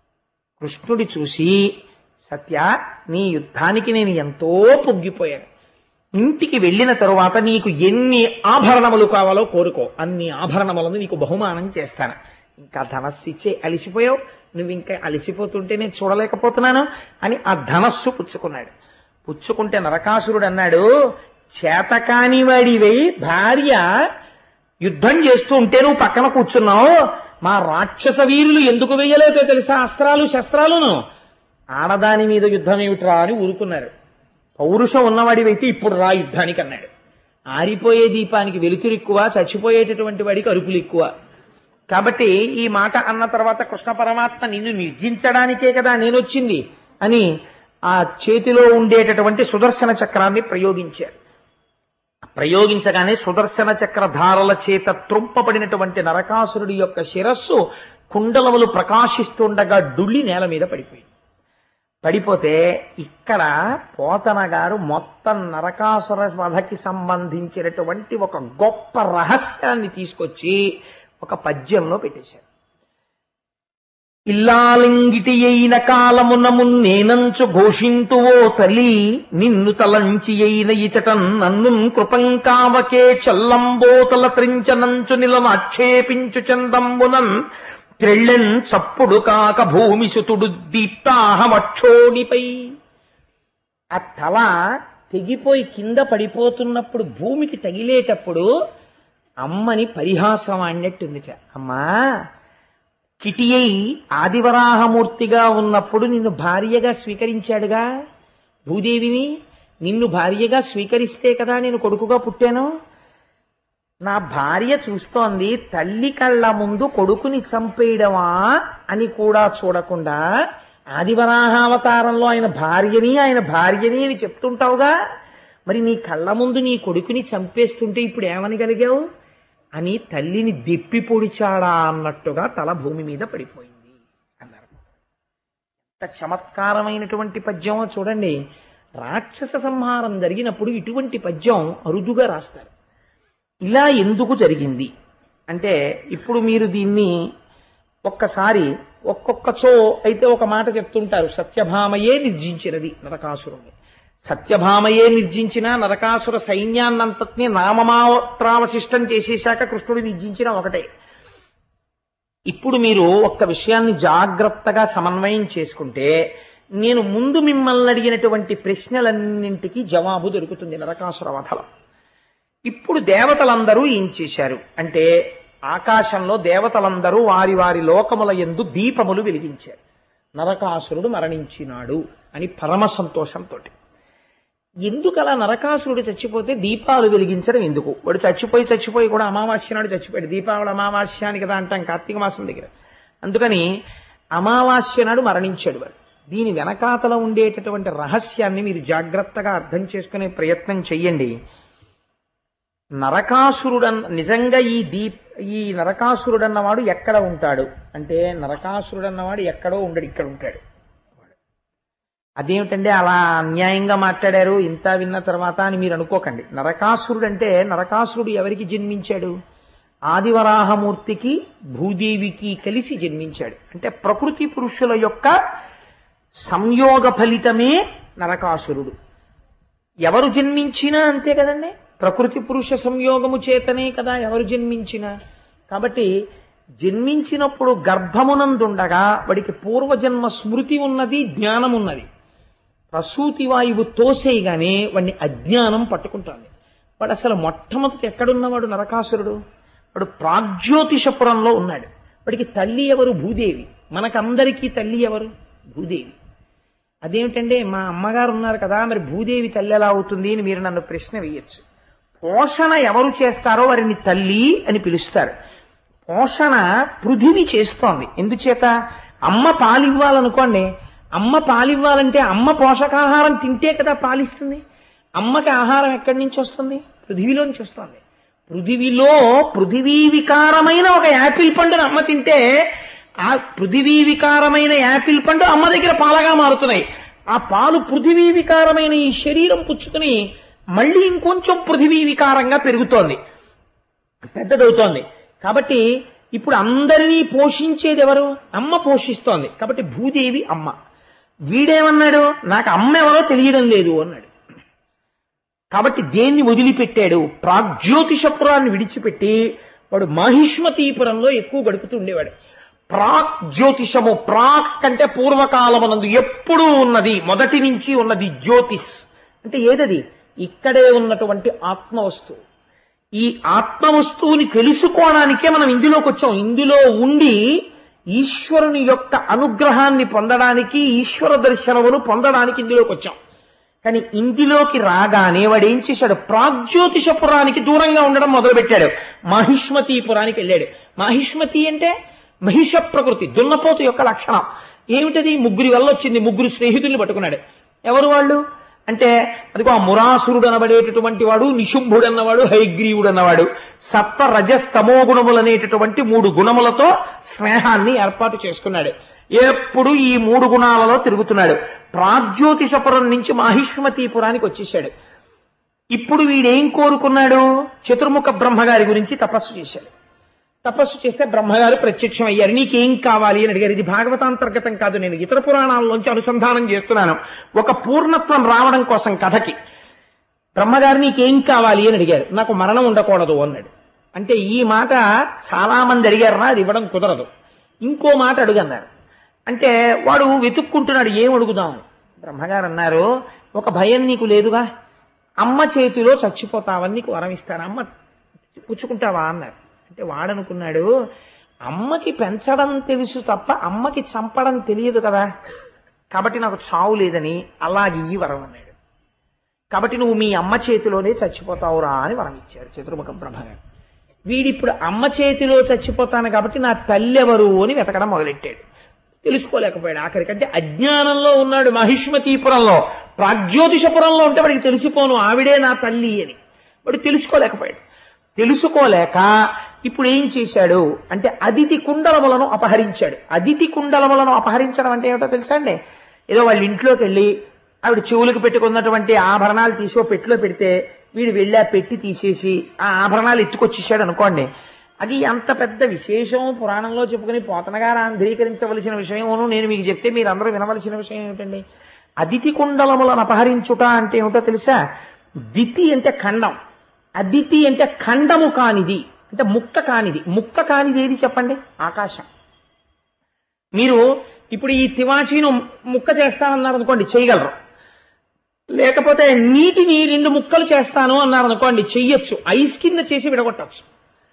కృష్ణుడి చూసి సత్య నీ యుద్ధానికి నేను ఎంతో పొంగిపోయాను ఇంటికి వెళ్ళిన తరువాత నీకు ఎన్ని ఆభరణములు కావాలో కోరుకో అన్ని ఆభరణములను నీకు బహుమానం చేస్తాను ఇంకా ధనస్సు ఇచ్చే అలిసిపోయావు నువ్వు ఇంకా అలిసిపోతుంటే నేను చూడలేకపోతున్నాను అని ఆ ధనస్సు పుచ్చుకున్నాడు పుచ్చుకుంటే నరకాసురుడు అన్నాడు చేతకాని వాడివై భార్య యుద్ధం చేస్తూ ఉంటే నువ్వు పక్కన కూర్చున్నావు మా రాక్షస వీరులు ఎందుకు వేయలేదో తెలుసా అస్త్రాలు శస్త్రాలును ఆడదాని మీద యుద్ధం ఏమిట్రా అని ఊరుకున్నారు పౌరుషం ఉన్నవాడివైతే ఇప్పుడు రా యుద్ధానికి అన్నాడు ఆరిపోయే దీపానికి వెలుతురు ఎక్కువ చచ్చిపోయేటటువంటి వాడికి అరుపులు ఎక్కువ కాబట్టి ఈ మాట అన్న తర్వాత కృష్ణ పరమాత్మ నిన్ను నిర్జించడానికే కదా నేను వచ్చింది అని ఆ చేతిలో ఉండేటటువంటి సుదర్శన చక్రాన్ని ప్రయోగించారు ప్రయోగించగానే సుదర్శన చక్ర ధారల చేత త్రుంపబడినటువంటి నరకాసురుడి యొక్క శిరస్సు కుండలములు ప్రకాశిస్తుండగా డుళ్ళి నేల మీద పడిపోయింది పడిపోతే ఇక్కడ పోతన గారు మొత్తం నరకాసుర వధకి సంబంధించినటువంటి ఒక గొప్ప రహస్యాన్ని తీసుకొచ్చి ఒక పద్యంలో పెట్టేశారు ఇల్లాలింగిటి అయిన కాలమున మున్నేనంచు ఘోషింతువో తల్లి నిన్ను తలంచి అయిన ఇచటన్ నన్ను కృపంకావకే చల్లంబోతల త్రించనంచు నిలను ఆక్షేపించు చందంబునన్ త్రెళ్ళెన్ చప్పుడు కాక భూమి సుతుడు దీప్తాహమక్షోణిపై ఆ తల తెగిపోయి కింద పడిపోతున్నప్పుడు భూమికి తగిలేటప్పుడు అమ్మని పరిహాసం ఆడినట్టుందిట అమ్మా కిటియై ఆదివరాహమూర్తిగా ఉన్నప్పుడు నిన్ను భార్యగా స్వీకరించాడుగా భూదేవిని నిన్ను భార్యగా స్వీకరిస్తే కదా నేను కొడుకుగా పుట్టాను నా భార్య చూస్తోంది తల్లి కళ్ళ ముందు కొడుకుని చంపేయడమా అని కూడా చూడకుండా ఆదివరాహావతారంలో ఆయన భార్యని ఆయన భార్యని అని చెప్తుంటావుగా మరి నీ కళ్ళ ముందు నీ కొడుకుని చంపేస్తుంటే ఇప్పుడు ఏమనగలిగావు అని తల్లిని దెప్పి పొడిచాడా అన్నట్టుగా తల భూమి మీద పడిపోయింది అన్నారు ఎంత చమత్కారమైనటువంటి పద్యమో చూడండి రాక్షస సంహారం జరిగినప్పుడు ఇటువంటి పద్యం అరుదుగా రాస్తారు ఇలా ఎందుకు జరిగింది అంటే ఇప్పుడు మీరు దీన్ని ఒక్కసారి ఒక్కొక్కచో అయితే ఒక మాట చెప్తుంటారు సత్యభామయే నిర్జించినది నరకాసురుణ్ణి సత్యభామయే నిర్జించిన నరకాసుర సైన్యాన్నంతటినీ నామమాత్రావశిష్టం చేసేశాక కృష్ణుడు నిర్జించిన ఒకటే ఇప్పుడు మీరు ఒక్క విషయాన్ని జాగ్రత్తగా సమన్వయం చేసుకుంటే నేను ముందు మిమ్మల్ని అడిగినటువంటి ప్రశ్నలన్నింటికి జవాబు దొరుకుతుంది నరకాసుర వధలో ఇప్పుడు దేవతలందరూ ఏం చేశారు అంటే ఆకాశంలో దేవతలందరూ వారి వారి లోకముల ఎందు దీపములు వెలిగించారు నరకాసురుడు మరణించినాడు అని పరమ సంతోషంతో ఎందుకు అలా నరకాసురుడు చచ్చిపోతే దీపాలు వెలిగించడం ఎందుకు వాడు చచ్చిపోయి చచ్చిపోయి కూడా అమావాస్య నాడు చచ్చిపోయాడు దీపావళి అమావాస్య అని కదా అంటాం కార్తీక మాసం దగ్గర అందుకని అమావాస్య నాడు మరణించాడు వాడు దీని వెనకాతల ఉండేటటువంటి రహస్యాన్ని మీరు జాగ్రత్తగా అర్థం చేసుకునే ప్రయత్నం చెయ్యండి నరకాసురుడన్ నిజంగా ఈ దీప్ ఈ నరకాసురుడన్నవాడు ఎక్కడ ఉంటాడు అంటే నరకాసురుడన్నవాడు ఎక్కడో ఉండడు ఇక్కడ ఉంటాడు అదేమిటంటే అలా అన్యాయంగా మాట్లాడారు ఇంత విన్న తర్వాత అని మీరు అనుకోకండి నరకాసురుడు అంటే నరకాసురుడు ఎవరికి జన్మించాడు ఆదివరాహమూర్తికి భూదేవికి కలిసి జన్మించాడు అంటే ప్రకృతి పురుషుల యొక్క సంయోగ ఫలితమే నరకాసురుడు ఎవరు జన్మించినా అంతే కదండి ప్రకృతి పురుష సంయోగము చేతనే కదా ఎవరు జన్మించినా కాబట్టి జన్మించినప్పుడు గర్భమునందుండగా వాడికి పూర్వజన్మ స్మృతి ఉన్నది జ్ఞానం ఉన్నది ప్రసూతి వాయువు తోసేయగానే వాడిని అజ్ఞానం పట్టుకుంటుంది వాడు అసలు మొట్టమొదటి ఎక్కడున్నవాడు నరకాసురుడు వాడు ప్రాగ్జ్యోతిషపురంలో ఉన్నాడు వాడికి తల్లి ఎవరు భూదేవి మనకందరికీ తల్లి ఎవరు భూదేవి అదేమిటంటే మా అమ్మగారు ఉన్నారు కదా మరి భూదేవి తల్లి ఎలా అవుతుంది అని మీరు నన్ను ప్రశ్న వేయచ్చు పోషణ ఎవరు చేస్తారో వారిని తల్లి అని పిలుస్తారు పోషణ పృథివి చేస్తోంది ఎందుచేత అమ్మ పాలివ్వాలనుకోండి అమ్మ పాలివ్వాలంటే అమ్మ పోషకాహారం తింటే కదా పాలిస్తుంది అమ్మకి ఆహారం ఎక్కడి నుంచి వస్తుంది పృథివిలోంచి వస్తుంది పృథివిలో పృథివీ వికారమైన ఒక యాపిల్ పండును అమ్మ తింటే ఆ పృథివీ వికారమైన యాపిల్ పండు అమ్మ దగ్గర పాలగా మారుతున్నాయి ఆ పాలు పృథివీ వికారమైన ఈ శరీరం పుచ్చుకుని మళ్ళీ ఇంకొంచెం పృథివీ వికారంగా పెరుగుతోంది పెద్దదవుతోంది కాబట్టి ఇప్పుడు అందరినీ పోషించేది ఎవరు అమ్మ పోషిస్తోంది కాబట్టి భూదేవి అమ్మ వీడేమన్నాడు నాకు అమ్మ ఎవరో తెలియడం లేదు అన్నాడు కాబట్టి దేన్ని వదిలిపెట్టాడు ప్రాగ్జ్యోతిషపురాన్ని విడిచిపెట్టి వాడు మాహిష్మతీపురంలో ఎక్కువ గడుపుతూ ఉండేవాడు ప్రాక్ జ్యోతిషము ప్రాక్ అంటే పూర్వకాలమునందు ఎప్పుడూ ఉన్నది మొదటి నుంచి ఉన్నది జ్యోతిష్ అంటే ఏదది ఇక్కడే ఉన్నటువంటి ఆత్మ వస్తువు ఈ ఆత్మ వస్తువుని తెలుసుకోవడానికే మనం ఇందులోకి వచ్చాం ఇందులో ఉండి ఈశ్వరుని యొక్క అనుగ్రహాన్ని పొందడానికి ఈశ్వర దర్శనమును పొందడానికి ఇందులోకి వచ్చాం కానీ ఇందులోకి రాగానే వాడు ఏం చేశాడు ప్రాగ్జ్యోతిషపురానికి దూరంగా ఉండడం మొదలుపెట్టాడు మాహిష్మతీపురానికి వెళ్ళాడు మాహిష్మతి అంటే మహిష ప్రకృతి దున్నపోతు యొక్క లక్షణం ఏమిటది ముగ్గురి వల్ల వచ్చింది ముగ్గురు స్నేహితుల్ని పట్టుకున్నాడు ఎవరు వాళ్ళు అంటే అదిగో ఆ మురాసురుడు అనబడేటటువంటి వాడు నిశుంభుడు అన్నవాడు హైగ్రీవుడు అన్నవాడు సత్వ రజస్ తమో గుణములు అనేటటువంటి మూడు గుణములతో స్నేహాన్ని ఏర్పాటు చేసుకున్నాడు ఎప్పుడు ఈ మూడు గుణాలలో తిరుగుతున్నాడు ప్రాగ్జ్యోతిషపురం నుంచి మాహిష్మతీపురానికి వచ్చేసాడు ఇప్పుడు వీడేం కోరుకున్నాడు చతుర్ముఖ బ్రహ్మగారి గురించి తపస్సు చేశాడు తపస్సు చేస్తే బ్రహ్మగారు ప్రత్యక్షం అయ్యారు నీకేం కావాలి అని అడిగారు ఇది భాగవతాంతర్గతం కాదు నేను ఇతర పురాణాల్లోంచి అనుసంధానం చేస్తున్నాను ఒక పూర్ణత్వం రావడం కోసం కథకి బ్రహ్మగారు నీకేం కావాలి అని అడిగారు నాకు మరణం ఉండకూడదు అన్నాడు అంటే ఈ మాట చాలా మంది అడిగారు అది ఇవ్వడం కుదరదు ఇంకో మాట అడుగన్నారు అంటే వాడు వెతుక్కుంటున్నాడు ఏం అడుగుదాం బ్రహ్మగారు అన్నారు ఒక భయం నీకు లేదుగా అమ్మ చేతిలో చచ్చిపోతావని నీకు వరం ఇస్తాను అమ్మ పుచ్చుకుంటావా అన్నారు అంటే వాడనుకున్నాడు అమ్మకి పెంచడం తెలుసు తప్ప అమ్మకి చంపడం తెలియదు కదా కాబట్టి నాకు చావు లేదని అలాగే ఈ వరం అన్నాడు కాబట్టి నువ్వు మీ అమ్మ చేతిలోనే చచ్చిపోతావురా అని వరం ఇచ్చారు చతుర్ముఖ బ్రహ్మగారు వీడిప్పుడు అమ్మ చేతిలో చచ్చిపోతాను కాబట్టి నా తల్లి ఎవరు అని వెతకడం మొదలెట్టాడు తెలుసుకోలేకపోయాడు ఆఖరికంటే అజ్ఞానంలో ఉన్నాడు మహిష్మతీపురంలో ప్రాగ్జ్యోతిషపురంలో ఉంటే వాడికి తెలిసిపోను ఆవిడే నా తల్లి అని వాడు తెలుసుకోలేకపోయాడు తెలుసుకోలేక ఇప్పుడు ఏం చేశాడు అంటే అదితి కుండలములను అపహరించాడు అదితి కుండలములను అపహరించడం అంటే ఏమిటో తెలుసా అండి ఏదో వాళ్ళ ఇంట్లోకి వెళ్ళి ఆవిడ చెవులకు పెట్టుకున్నటువంటి ఆభరణాలు తీసి ఓ పెట్టిలో పెడితే వీడు వెళ్ళి ఆ పెట్టి తీసేసి ఆ ఆభరణాలు ఎత్తుకొచ్చేసాడు అనుకోండి అది అంత పెద్ద విశేషం పురాణంలో చెప్పుకుని పోతనగారు ఆంధ్రీకరించవలసిన విషయమును నేను మీకు చెప్తే మీరు అందరూ వినవలసిన విషయం ఏమిటండి అదితి కుండలములను అపహరించుట అంటే ఏమిటో తెలుసా దితి అంటే ఖండం అదితి అంటే ఖండము కానిది అంటే ముక్క కానిది ముక్క కానిది ఏది చెప్పండి ఆకాశం మీరు ఇప్పుడు ఈ తివాచీను ముక్క చేస్తానన్నారు అనుకోండి చేయగలరు లేకపోతే నీటిని రెండు ముక్కలు చేస్తాను అన్నారు అనుకోండి చెయ్యొచ్చు ఐస్ కింద చేసి విడగొట్టచ్చు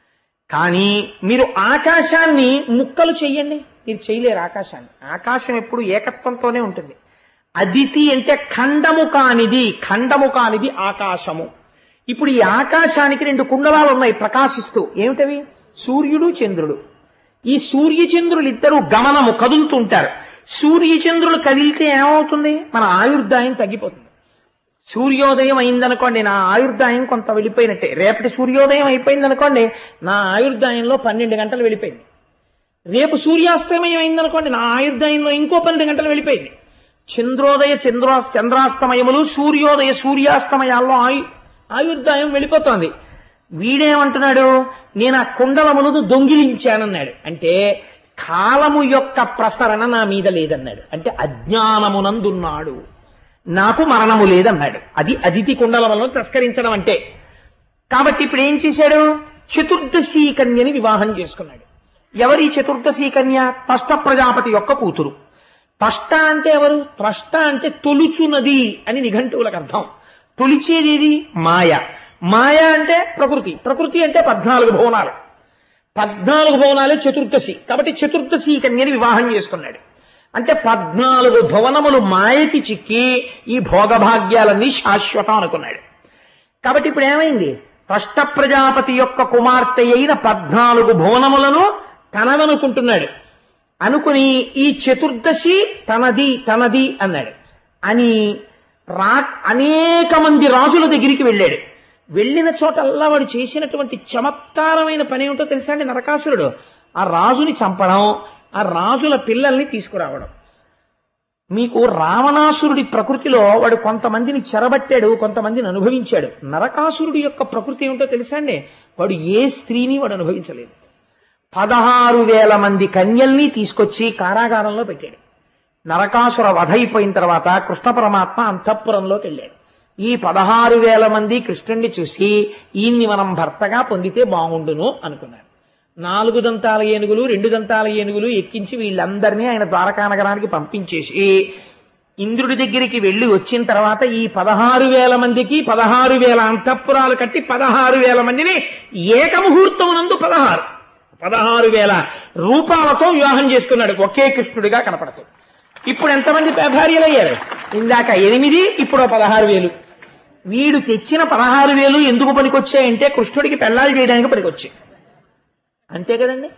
కానీ మీరు ఆకాశాన్ని ముక్కలు చెయ్యండి మీరు చేయలేరు ఆకాశాన్ని ఆకాశం ఎప్పుడు ఏకత్వంతోనే ఉంటుంది అదితి అంటే ఖండము కానిది ఖండము కానిది ఆకాశము ఇప్పుడు ఈ ఆకాశానికి రెండు కుండలాలు ఉన్నాయి ప్రకాశిస్తూ ఏమిటవి సూర్యుడు చంద్రుడు ఈ సూర్యచంద్రులు ఇద్దరు గమనము కదులుతుంటారు సూర్యచంద్రులు కదిలితే ఏమవుతుంది మన ఆయుర్దాయం తగ్గిపోతుంది సూర్యోదయం అయిందనుకోండి నా ఆయుర్దాయం కొంత వెళ్ళిపోయినట్టే రేపటి సూర్యోదయం అయిపోయింది అనుకోండి నా ఆయుర్దాయంలో పన్నెండు గంటలు వెళ్ళిపోయింది రేపు సూర్యాస్తమయం అయిందనుకోండి నా ఆయుర్దాయంలో ఇంకో పన్నెండు గంటలు వెళ్ళిపోయింది చంద్రోదయ చంద్రా చంద్రాస్తమయములు సూర్యోదయ సూర్యాస్తమయాల్లో ఆయు ఆయుర్దాయం వెళ్ళిపోతోంది వీడేమంటున్నాడు నేను ఆ కుండలములను దొంగిలించానన్నాడు అంటే కాలము యొక్క ప్రసరణ నా మీద లేదన్నాడు అంటే అజ్ఞానమునందున్నాడు నాకు మరణము లేదన్నాడు అది అదితి కుండలములను తస్కరించడం అంటే కాబట్టి ఇప్పుడు ఏం చేశాడు చతుర్దశీ కన్యని వివాహం చేసుకున్నాడు ఎవరి చతుర్దశీ కన్య తష్ట ప్రజాపతి యొక్క కూతురు తష్ట అంటే ఎవరు త్రష్ట అంటే తొలుచునది అని నిఘంటువులకు అర్థం తొలిచేది ఏది మాయ మాయ అంటే ప్రకృతి ప్రకృతి అంటే పద్నాలుగు భువనాలు పద్నాలుగు భువనాలు చతుర్దశి కాబట్టి చతుర్దశి కన్యని వివాహం చేసుకున్నాడు అంటే పద్నాలుగు భువనములు మాయకి చిక్కి ఈ భోగభాగ్యాలన్నీ శాశ్వతం అనుకున్నాడు కాబట్టి ఇప్పుడు ఏమైంది కష్ట ప్రజాపతి యొక్క కుమార్తె అయిన పద్నాలుగు భువనములను తనదనుకుంటున్నాడు అనుకుని ఈ చతుర్దశి తనది తనది అన్నాడు అని రా అనేక మంది రాజుల దగ్గరికి వెళ్ళాడు వెళ్ళిన చోటల్లా వాడు చేసినటువంటి చమత్కారమైన పని ఏమిటో తెలుసా అండి నరకాసురుడు ఆ రాజుని చంపడం ఆ రాజుల పిల్లల్ని తీసుకురావడం మీకు రావణాసురుడి ప్రకృతిలో వాడు కొంతమందిని చెరబట్టాడు కొంతమందిని అనుభవించాడు నరకాసురుడి యొక్క ప్రకృతి ఏమిటో తెలుసా అండి వాడు ఏ స్త్రీని వాడు అనుభవించలేదు పదహారు వేల మంది కన్యల్ని తీసుకొచ్చి కారాగారంలో పెట్టాడు నరకాసుర వధ అయిపోయిన తర్వాత కృష్ణ పరమాత్మ అంతఃపురంలోకి వెళ్ళాడు ఈ పదహారు వేల మంది కృష్ణుణ్ణి చూసి ఈయన్ని మనం భర్తగా పొందితే బాగుండును అనుకున్నారు నాలుగు దంతాల ఏనుగులు రెండు దంతాల ఏనుగులు ఎక్కించి వీళ్ళందరినీ ఆయన ద్వారకా నగరానికి పంపించేసి ఇంద్రుడి దగ్గరికి వెళ్ళి వచ్చిన తర్వాత ఈ పదహారు వేల మందికి పదహారు వేల అంతఃపురాలు కట్టి పదహారు వేల మందిని ఏకముహూర్తమునందు పదహారు పదహారు వేల రూపాలతో వివాహం చేసుకున్నాడు ఒకే కృష్ణుడిగా కనపడుతూ ఇప్పుడు ఎంతమంది భార్యలయ్యారు ఇందాక ఎనిమిది ఇప్పుడు పదహారు వేలు వీడు తెచ్చిన పదహారు వేలు ఎందుకు పనికొచ్చాయంటే కృష్ణుడికి పెళ్ళాలు చేయడానికి పనికొచ్చాయి అంతే కదండి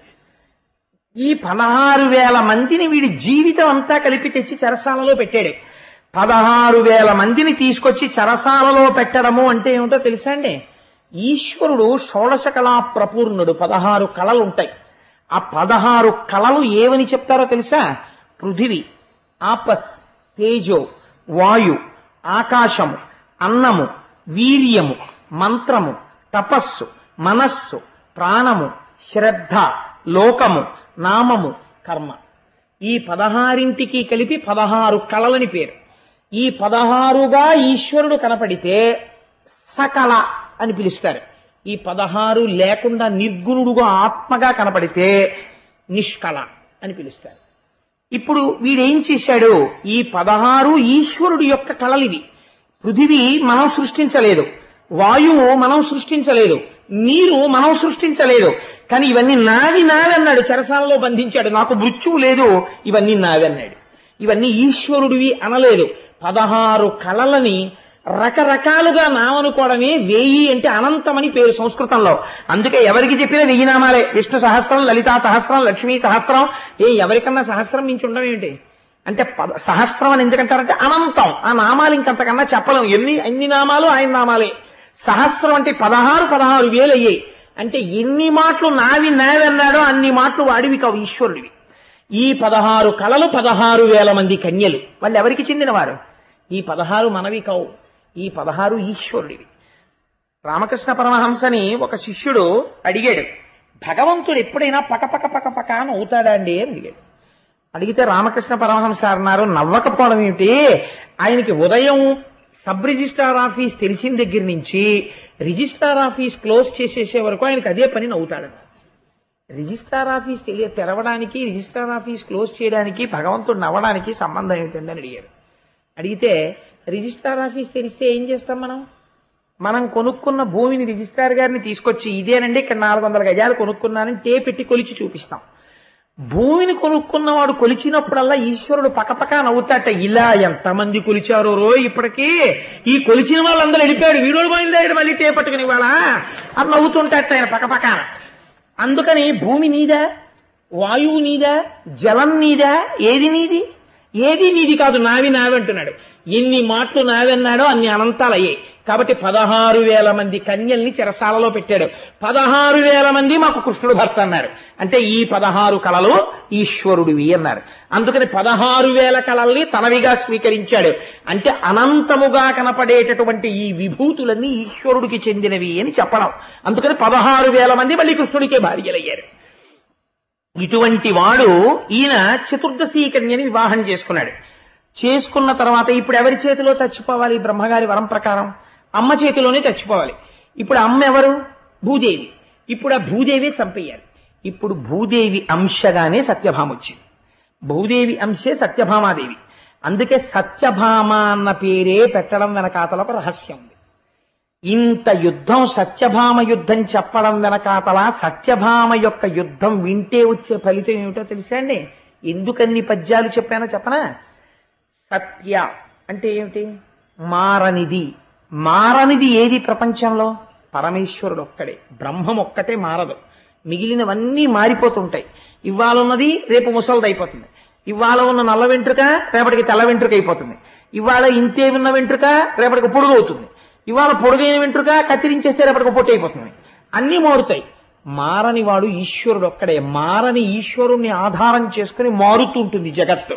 ఈ పదహారు వేల మందిని వీడి జీవితం అంతా కలిపి తెచ్చి చెరసాలలో పెట్టాడు పదహారు వేల మందిని తీసుకొచ్చి చెరసాలలో పెట్టడము అంటే ఏమిటో తెలుసా అండి ఈశ్వరుడు షోడశ కళా ప్రపూర్ణుడు పదహారు కళలు ఉంటాయి ఆ పదహారు కళలు ఏవని చెప్తారో తెలుసా పృథివి ఆపస్ తేజో వాయు ఆకాశము అన్నము వీర్యము మంత్రము తపస్సు మనస్సు ప్రాణము శ్రద్ధ లోకము నామము కర్మ ఈ పదహారింటికి కలిపి పదహారు కళలని పేరు ఈ పదహారుగా ఈశ్వరుడు కనపడితే సకల అని పిలుస్తారు ఈ పదహారు లేకుండా నిర్గుణుడుగా ఆత్మగా కనపడితే నిష్కళ అని పిలుస్తారు ఇప్పుడు వీడేం చేశాడు ఈ పదహారు ఈశ్వరుడి యొక్క కళలివి పృథివీ మనం సృష్టించలేదు వాయువు మనం సృష్టించలేదు నీరు మనం సృష్టించలేదు కానీ ఇవన్నీ నావి నావి అన్నాడు చెరసాలలో బంధించాడు నాకు మృత్యువు లేదు ఇవన్నీ నావి అన్నాడు ఇవన్నీ ఈశ్వరుడివి అనలేదు పదహారు కళలని రకరకాలుగా నామనుకోవడమే వేయి అంటే అనంతమని పేరు సంస్కృతంలో అందుకే ఎవరికి చెప్పినా వెయ్యి నామాలే విష్ణు సహస్రం లలితా సహస్రం లక్ష్మీ సహస్రం ఏ ఎవరికన్నా సహస్రం మించి ఉండడం ఏంటి అంటే పద సహస్రం అని ఎందుకంటారంటే అనంతం ఆ నామాలు ఇంకంతకన్నా చెప్పలేం ఎన్ని ఎన్ని నామాలు ఆయన నామాలే సహస్రం అంటే పదహారు పదహారు వేలు అయ్యాయి అంటే ఎన్ని మాటలు నావి నావి అన్నాడో అన్ని మాటలు వాడివి కావు ఈశ్వరుడివి ఈ పదహారు కళలు పదహారు వేల మంది కన్యలు వాళ్ళు ఎవరికి చెందినవారు ఈ పదహారు మనవి కావు ఈ పదహారు ఈశ్వరుడివి రామకృష్ణ పరమహంసని ఒక శిష్యుడు అడిగాడు భగవంతుడు ఎప్పుడైనా పక పక పక పక అని అవుతాడా అండి అని అడిగాడు అడిగితే రామకృష్ణ పరమహంస అన్నారు నవ్వకపోవడం ఏమిటి ఆయనకి ఉదయం సబ్ రిజిస్ట్రార్ ఆఫీస్ తెలిసిన దగ్గర నుంచి రిజిస్ట్రార్ ఆఫీస్ క్లోజ్ చేసేసే వరకు ఆయనకి అదే పని నవ్వుతాడట రిజిస్ట్రార్ ఆఫీస్ తెలియ తెరవడానికి రిజిస్ట్రార్ ఆఫీస్ క్లోజ్ చేయడానికి భగవంతుడు నవ్వడానికి సంబంధం ఏమిటండి అని అడిగారు అడిగితే రిజిస్ట్రార్ ఆఫీస్ తెరిస్తే ఏం చేస్తాం మనం మనం కొనుక్కున్న భూమిని రిజిస్ట్రార్ గారిని తీసుకొచ్చి ఇదేనండి ఇక్కడ నాలుగు వందల గజాలు కొనుక్కున్నానని టే పెట్టి కొలిచి చూపిస్తాం భూమిని కొనుక్కున్నవాడు కొలిచినప్పుడల్లా ఈశ్వరుడు పకపక నవ్వుతాట ఇలా ఎంతమంది కొలిచారో రో ఇప్పటికీ ఈ కొలిచిన వాళ్ళందరూ వెళ్ళిపోయాడు వీడు బయలుదేరాడు మళ్ళీ టే పట్టుకుని ఇవాళ అని నవ్వుతుంటాట ఆయన పకపక అందుకని భూమి నీదా వాయువు నీదా జలం నీదా ఏది నీది ఏది నీది కాదు నావి నావి అంటున్నాడు ఎన్ని మాటలు నావన్నాడో అన్ని అనంతాలయ్యాయి కాబట్టి పదహారు వేల మంది కన్యల్ని చెరసాలలో పెట్టాడు పదహారు వేల మంది మాకు కృష్ణుడు భర్త అన్నారు అంటే ఈ పదహారు కళలు ఈశ్వరుడివి అన్నారు అందుకని పదహారు వేల కళల్ని తనవిగా స్వీకరించాడు అంటే అనంతముగా కనపడేటటువంటి ఈ విభూతులన్నీ ఈశ్వరుడికి చెందినవి అని చెప్పడం అందుకని పదహారు వేల మంది మళ్ళీ కృష్ణుడికే భార్యలయ్యారు ఇటువంటి వాడు ఈయన చతుర్దశీ కన్యని వివాహం చేసుకున్నాడు చేసుకున్న తర్వాత ఇప్పుడు ఎవరి చేతిలో చచ్చిపోవాలి బ్రహ్మగారి వరం ప్రకారం అమ్మ చేతిలోనే చచ్చిపోవాలి ఇప్పుడు అమ్మ ఎవరు భూదేవి ఇప్పుడు ఆ భూదేవి చంపేయాలి ఇప్పుడు భూదేవి అంశగానే సత్యభామ వచ్చింది భూదేవి అంశే సత్యభామాదేవి అందుకే సత్యభామ అన్న పేరే పెట్టడం వెనకాతల ఒక రహస్యం ఉంది ఇంత యుద్ధం సత్యభామ యుద్ధం చెప్పడం వెనకాతల సత్యభామ యొక్క యుద్ధం వింటే వచ్చే ఫలితం ఏమిటో తెలుసా అండి ఎందుకన్ని పద్యాలు చెప్పానో చెప్పనా సత్య అంటే ఏమిటి మారనిది మారనిది ఏది ప్రపంచంలో పరమేశ్వరుడు ఒక్కడే బ్రహ్మం ఒక్కటే మారదు మిగిలినవన్నీ మారిపోతుంటాయి ఇవాళ ఉన్నది రేపు ముసలిదైపోతుంది ఇవాళ ఉన్న నల్ల వెంట్రుక రేపటికి తెల్ల వెంట్రుక అయిపోతుంది ఇవాళ ఇంతే ఉన్న వెంట్రుక రేపటికి పొడుగు అవుతుంది ఇవాళ పొడుగైన వెంట్రుక కత్తిరించేస్తే రేపటికి పొట్టి అయిపోతుంది అన్నీ మారుతాయి మారని వాడు ఈశ్వరుడు ఒక్కడే మారని ఈశ్వరుణ్ణి ఆధారం చేసుకుని మారుతుంటుంది జగత్తు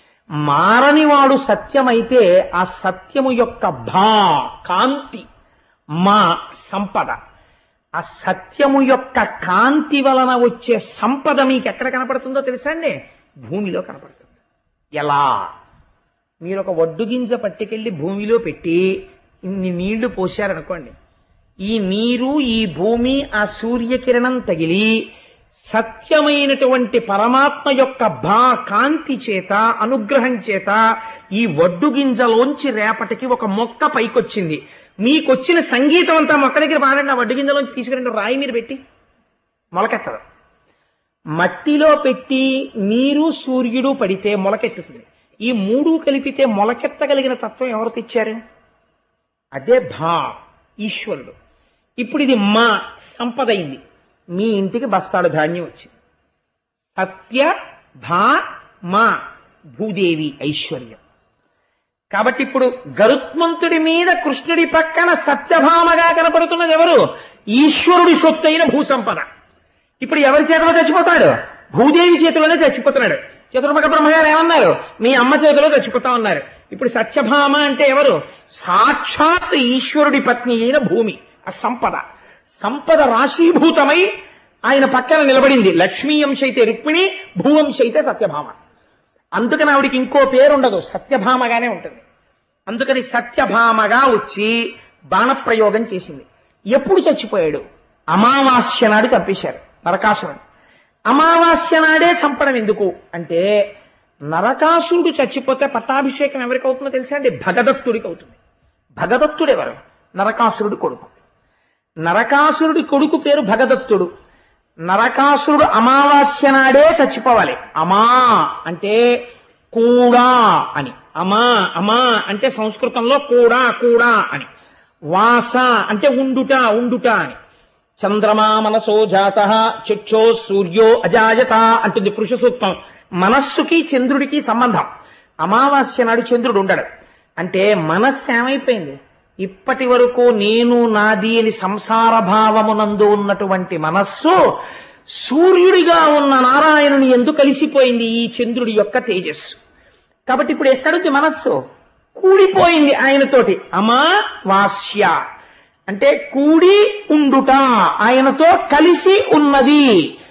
మారని వాడు సత్యమైతే ఆ సత్యము యొక్క భా కాంతి మా సంపద ఆ సత్యము యొక్క కాంతి వలన వచ్చే సంపద మీకు ఎక్కడ కనపడుతుందో తెలుసా అండి భూమిలో కనపడుతుంది ఎలా మీరు ఒక వడ్డు గింజ పట్టుకెళ్ళి భూమిలో పెట్టి ఇన్ని నీళ్లు పోశారనుకోండి ఈ నీరు ఈ భూమి ఆ సూర్యకిరణం తగిలి సత్యమైనటువంటి పరమాత్మ యొక్క భా కాంతి చేత అనుగ్రహం చేత ఈ వడ్డు గింజలోంచి రేపటికి ఒక మొక్క పైకొచ్చింది మీకొచ్చిన సంగీతం అంతా మొక్క దగ్గర పాడండి ఆ వడ్డు గింజలోంచి తీసుకురండి రాయి మీరు పెట్టి మొలకెత్తదు మట్టిలో పెట్టి నీరు సూర్యుడు పడితే మొలకెత్తుతుంది ఈ మూడు కలిపితే మొలకెత్తగలిగిన తత్వం ఎవరు తెచ్చారు అదే భా ఈశ్వరుడు ఇప్పుడు ఇది మా సంపద అయింది మీ ఇంటికి బస్తాడు ధాన్యం వచ్చింది సత్య భా మా భూదేవి ఐశ్వర్యం కాబట్టి ఇప్పుడు గరుత్మంతుడి మీద కృష్ణుడి పక్కన సత్యభామగా కనపడుతున్నది ఎవరు ఈశ్వరుడి సొత్తు అయిన భూసంపద ఇప్పుడు ఎవరి చేతిలో చచ్చిపోతాడు భూదేవి చేతిలోనే చచ్చిపోతున్నాడు చతుర్ముఖ బ్రహ్మగారు ఏమన్నారు మీ అమ్మ చేతిలో చచ్చిపోతా ఉన్నారు ఇప్పుడు సత్యభామ అంటే ఎవరు సాక్షాత్ ఈశ్వరుడి పత్ని అయిన భూమి ఆ సంపద సంపద రాశీభూతమై ఆయన పక్కన నిలబడింది లక్ష్మీ అంశ అయితే రుక్మిణి భూవంశ అయితే సత్యభామ అందుకని ఆవిడికి ఇంకో పేరు ఉండదు సత్యభామగానే ఉంటుంది అందుకని సత్యభామగా వచ్చి బాణప్రయోగం చేసింది ఎప్పుడు చచ్చిపోయాడు అమావాస్య నాడు చంపేశారు నరకాసురుడు అమావాస్య నాడే చంపడం ఎందుకు అంటే నరకాసురుడు చచ్చిపోతే పట్టాభిషేకం ఎవరికి అవుతుందో తెలుసా అండి భగదత్తుడికి అవుతుంది భగదత్తుడు ఎవరు నరకాసురుడి కొడుకు నరకాసురుడి కొడుకు పేరు భగదత్తుడు నరకాసురుడు అమావాస్య నాడే చచ్చిపోవాలి అమా అంటే కూడా అని అమా అమా అంటే సంస్కృతంలో కూడా కూడా అని వాస అంటే ఉండుట ఉండుట అని చంద్రమా మనసో జాత చక్షో సూర్యో అజాయత అంటుంది పురుష సూక్తం మనస్సుకి చంద్రుడికి సంబంధం అమావాస్య నాడు చంద్రుడు ఉండడు అంటే మనస్సు ఏమైపోయింది ఇప్పటి వరకు నేను నాది అని సంసార భావమునందు ఉన్నటువంటి మనస్సు సూర్యుడిగా ఉన్న నారాయణుని ఎందుకు కలిసిపోయింది ఈ చంద్రుడి యొక్క తేజస్సు కాబట్టి ఇప్పుడు ఎక్కడుంది మనస్సు కూడిపోయింది ఆయనతోటి అమావాస్య అంటే కూడి ఉండుట ఆయనతో కలిసి ఉన్నది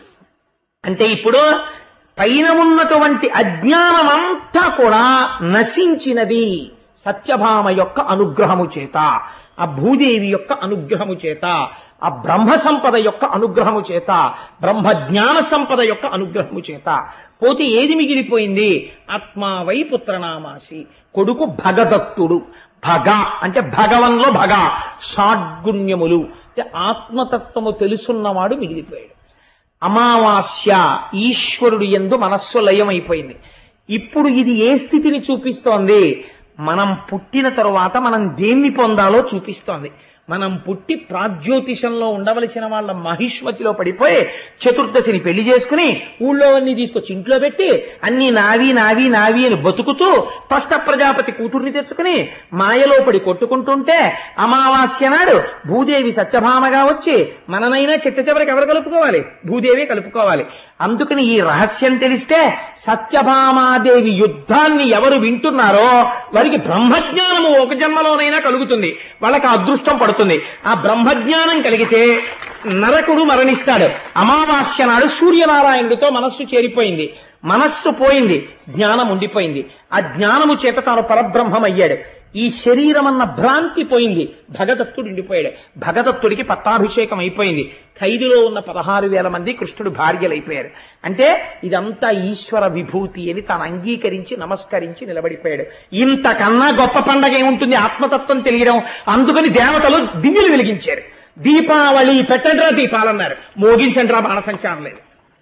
అంటే ఇప్పుడు పైన ఉన్నటువంటి అజ్ఞానమంతా కూడా నశించినది సత్యభామ యొక్క అనుగ్రహము చేత ఆ భూదేవి యొక్క అనుగ్రహము చేత ఆ బ్రహ్మ సంపద యొక్క అనుగ్రహము చేత బ్రహ్మ జ్ఞాన సంపద యొక్క అనుగ్రహము చేత పోతే ఏది మిగిలిపోయింది ఆత్మావై పుత్రనామాసి కొడుకు భగదత్తుడు భగ అంటే భగవంలో భగ షాడ్గుణ్యములు అంటే ఆత్మతత్వము తెలుసున్నవాడు మిగిలిపోయాడు అమావాస్య ఈశ్వరుడు ఎందు మనస్సు లయమైపోయింది ఇప్పుడు ఇది ఏ స్థితిని చూపిస్తోంది మనం పుట్టిన తరువాత మనం దేన్ని పొందాలో చూపిస్తోంది మనం పుట్టి ప్రాజ్యోతిషంలో ఉండవలసిన వాళ్ళ మహిష్మతిలో పడిపోయి చతుర్దశిని పెళ్లి చేసుకుని ఊళ్ళో అన్ని తీసుకొచ్చి ఇంట్లో పెట్టి అన్ని నావి నావి నావి అని బతుకుతూ స్పష్ట ప్రజాపతి కూతుర్ని తెచ్చుకుని మాయలో పడి కొట్టుకుంటుంటే అమావాస్య నాడు భూదేవి సత్యభామగా వచ్చి మననైనా చిట్ట చివరికి ఎవరు కలుపుకోవాలి భూదేవి కలుపుకోవాలి అందుకని ఈ రహస్యం తెలిస్తే సత్యభామాదేవి యుద్ధాన్ని ఎవరు వింటున్నారో వారికి బ్రహ్మజ్ఞానము ఒక జన్మలోనైనా కలుగుతుంది వాళ్ళకి ఆ అదృష్టం పడుతుంది ఆ బ్రహ్మజ్ఞానం కలిగితే నరకుడు మరణిస్తాడు అమావాస్య నాడు సూర్యనారాయణుడితో మనస్సు చేరిపోయింది మనస్సు పోయింది జ్ఞానం ఉండిపోయింది ఆ జ్ఞానము చేత తాను పరబ్రహ్మం అయ్యాడు ఈ శరీరం అన్న భ్రాంతి పోయింది భగదత్తుడు ఉండిపోయాడు భగదత్తుడికి పట్టాభిషేకం అయిపోయింది ఖైదులో ఉన్న పదహారు వేల మంది కృష్ణుడు భార్యలు అయిపోయారు అంటే ఇదంతా ఈశ్వర విభూతి అని తాను అంగీకరించి నమస్కరించి నిలబడిపోయాడు ఇంతకన్నా గొప్ప పండగ ఏముంటుంది ఆత్మతత్వం తెలియడం అందుకని దేవతలు దివ్యులు వెలిగించారు దీపావళి పెట్టండిరా దీపాలన్నారు మోగించండిరా బాణసంఖ్య అనలేదు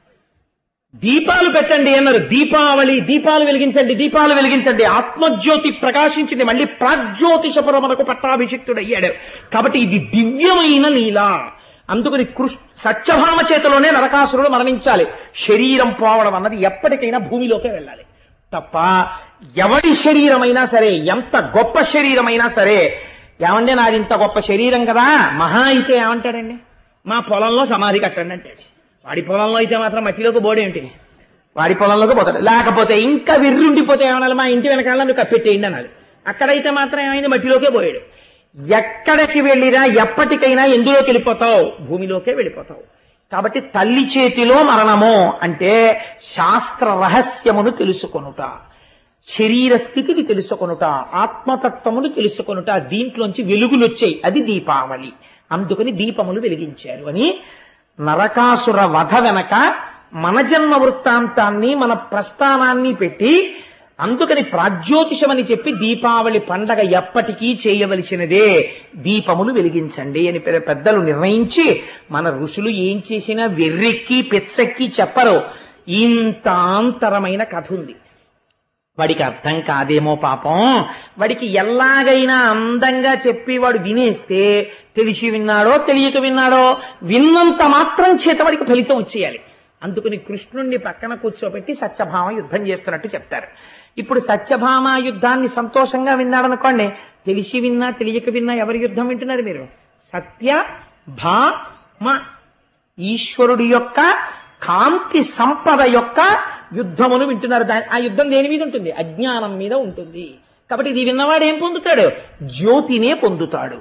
దీపాలు పెట్టండి అన్నారు దీపావళి దీపాలు వెలిగించండి దీపాలు వెలిగించండి ఆత్మజ్యోతి ప్రకాశించింది మళ్ళీ ప్రాజ్యోతిషపురం మనకు పట్టాభిషిక్తుడు అయ్యాడు కాబట్టి ఇది దివ్యమైన లీల అందుకని కృష్ సత్యభామ చేతలోనే నరకాసురుడు మరణించాలి శరీరం పోవడం అన్నది ఎప్పటికైనా భూమిలోకే వెళ్ళాలి తప్ప ఎవడి శరీరమైనా సరే ఎంత గొప్ప శరీరమైనా సరే ఏమంటే నాది ఇంత గొప్ప శరీరం కదా మహా అయితే ఏమంటాడండి మా పొలంలో సమాధి కట్టండి అంటాడు వాడి పొలంలో అయితే మాత్రం మట్టిలోకి బోడేంటి వాడి పొలంలోకి పోతాడు లేకపోతే ఇంకా విర్రుండిపోతే ఏమనాలి మా ఇంటి వెనకాల నువ్వు కప్పెట్టేయండి అనాలి అక్కడైతే మాత్రం ఏమైంది మట్టిలోకే పోయాడు ఎక్కడికి వెళ్ళినా ఎప్పటికైనా ఎందులోకి వెళ్ళిపోతావు భూమిలోకే వెళ్ళిపోతావు కాబట్టి తల్లి చేతిలో మరణము అంటే శాస్త్ర రహస్యమును తెలుసుకొనుట శరీర స్థితిని తెలుసుకొనుట ఆత్మతత్వమును తెలుసుకొనుట దీంట్లోంచి వెలుగులు వచ్చాయి అది దీపావళి అందుకని దీపములు వెలిగించారు అని నరకాసుర వధ వెనక మన జన్మ వృత్తాంతాన్ని మన ప్రస్థానాన్ని పెట్టి అందుకని ప్రాజ్యోతిషమని చెప్పి దీపావళి పండగ ఎప్పటికీ చేయవలసినదే దీపములు వెలిగించండి అని పె- పెద్దలు నిర్ణయించి మన ఋషులు ఏం చేసినా వెర్రెక్కి పెచ్చెక్కి చెప్పరు ఇంత ఆంతరమైన కథ ఉంది వాడికి అర్థం కాదేమో పాపం వాడికి ఎలాగైనా అందంగా చెప్పి వాడు వినేస్తే తెలిసి విన్నాడో తెలియక విన్నాడో విన్నంత మాత్రం చేత వాడికి ఫలితం వచ్చేయాలి అందుకని కృష్ణుణ్ణి పక్కన కూర్చోబెట్టి సత్యభామ యుద్ధం చేస్తున్నట్టు చెప్తారు ఇప్పుడు సత్యభామ యుద్ధాన్ని సంతోషంగా విన్నాడనుకోండి తెలిసి విన్నా తెలియక విన్నా ఎవరి యుద్ధం వింటున్నారు మీరు సత్య భామ ఈశ్వరుడి యొక్క కాంతి సంపద యొక్క యుద్ధమును వింటున్నారు దాని ఆ యుద్ధం దేని మీద ఉంటుంది అజ్ఞానం మీద ఉంటుంది కాబట్టి ఇది విన్నవాడు ఏం పొందుతాడు జ్యోతినే పొందుతాడు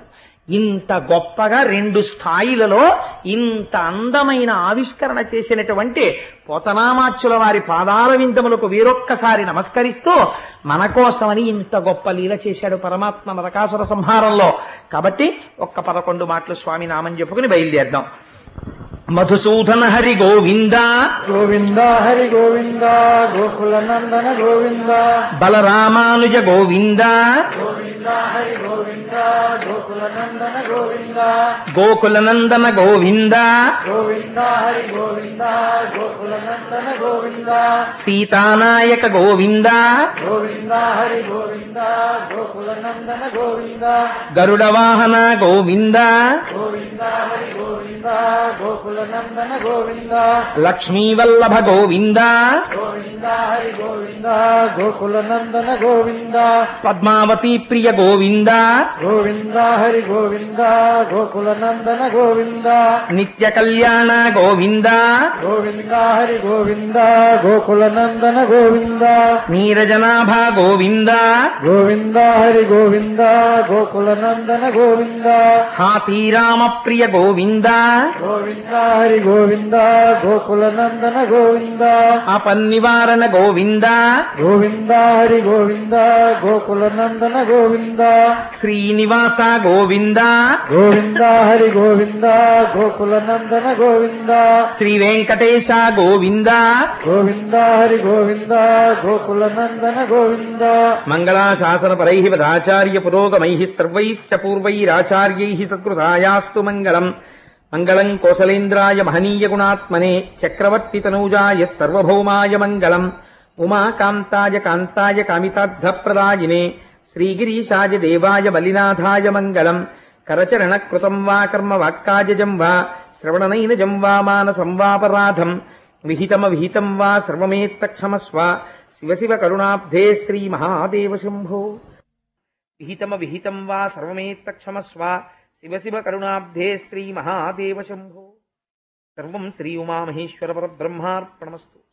ఇంత గొప్పగా రెండు స్థాయిలలో ఇంత అందమైన ఆవిష్కరణ చేసినటువంటి పోతనామాచ్యుల వారి పాదాల విందములకు వీరొక్కసారి నమస్కరిస్తూ మన కోసమని ఇంత గొప్ప లీల చేశాడు పరమాత్మ నరకాసుర సంహారంలో కాబట్టి ఒక్క పదకొండు మాటలు స్వామి నామని చెప్పుకుని బయలుదేరదాం మధుసూదన హరి గోవింద గోవింద హరి గోవింద గోకుల నందన గోవింద బలరామానుజ గోవింద గోవింద హరి గోవింద గోకుల నందన గోవింద గోకుల నందన గోవింద గోవింద హరి గోవింద గోకుల నందన గోవింద సీతానాయక గోవింద గోవింద హరి గోవింద గోకుల నందన గోవింద గరుడ వాహన గోవింద గోవింద హరి గోవింద గోకుల నందన గోవింద లక్ష్మీవల్లభ గోవింద గోవింద హరి గోవింద గోకుల నందన గోవింద పద్మావతి ప్రియ గోవింద గోవింద హరి గోవింద గోకుల నందన గోవింద నిత్య కళ్యాణ గోవింద గోవింద హరి గోవింద గోకుల నందన గోవింద నీరజనాభ గోవింద గోవింద హరి గోవింద గోకుల నందన గోవింద హాతీరామ ప్రియ గోవింద గోవింద హరి గోవింద గోకుల నందన గోవింద అపన్నివారణ గోవింద గోవింద హరి గోవింద గోకుల నందన గోవింద శ్రీనివాస గోవింద గోవింద హరి గోవింద గోకుల నందన గోవింద శ్రీ వెంకటేశ గోవింద గోవింద హరి గోవింద గోకుల నందన గోవింద మంగళాశాసన పరై పదాచార్య పురోగమై సర్వైశ్చ పూర్వైరాచార్యై సత్కృతాయాస్తు మంగళం మంగళం కోసలేంద్రాయ మహనీయ గుణాత్మనే చక్రవర్తి తనూజాయ సర్వభౌమాయ మంగళం ఉమాకాంతాయ కాంతాయ కామితార్థప్రదాయినే శ్రీగిరీశాయ దేవాయ బలినాథాయ మంగళం కరచరణ కృతం వా కర్మ వాక్కాజం వా శ్రవణనైనజం వా మానసం వాపరాధం విహితమ విహితం వా సర్వమేత్తక్షమస్వ శివ శివ కరుణాబ్ధే శ్రీ మహాదేవ శంభో విహితమ విహితం వా సర్వమేత్తక్షమస్వ శివ శివ కరుణాబ్ధే శ్రీ మహాదేవ శంభో సర్వం శ్రీ ఉమామహేశ్వర పరబ్రహ్మార్పణమస్తు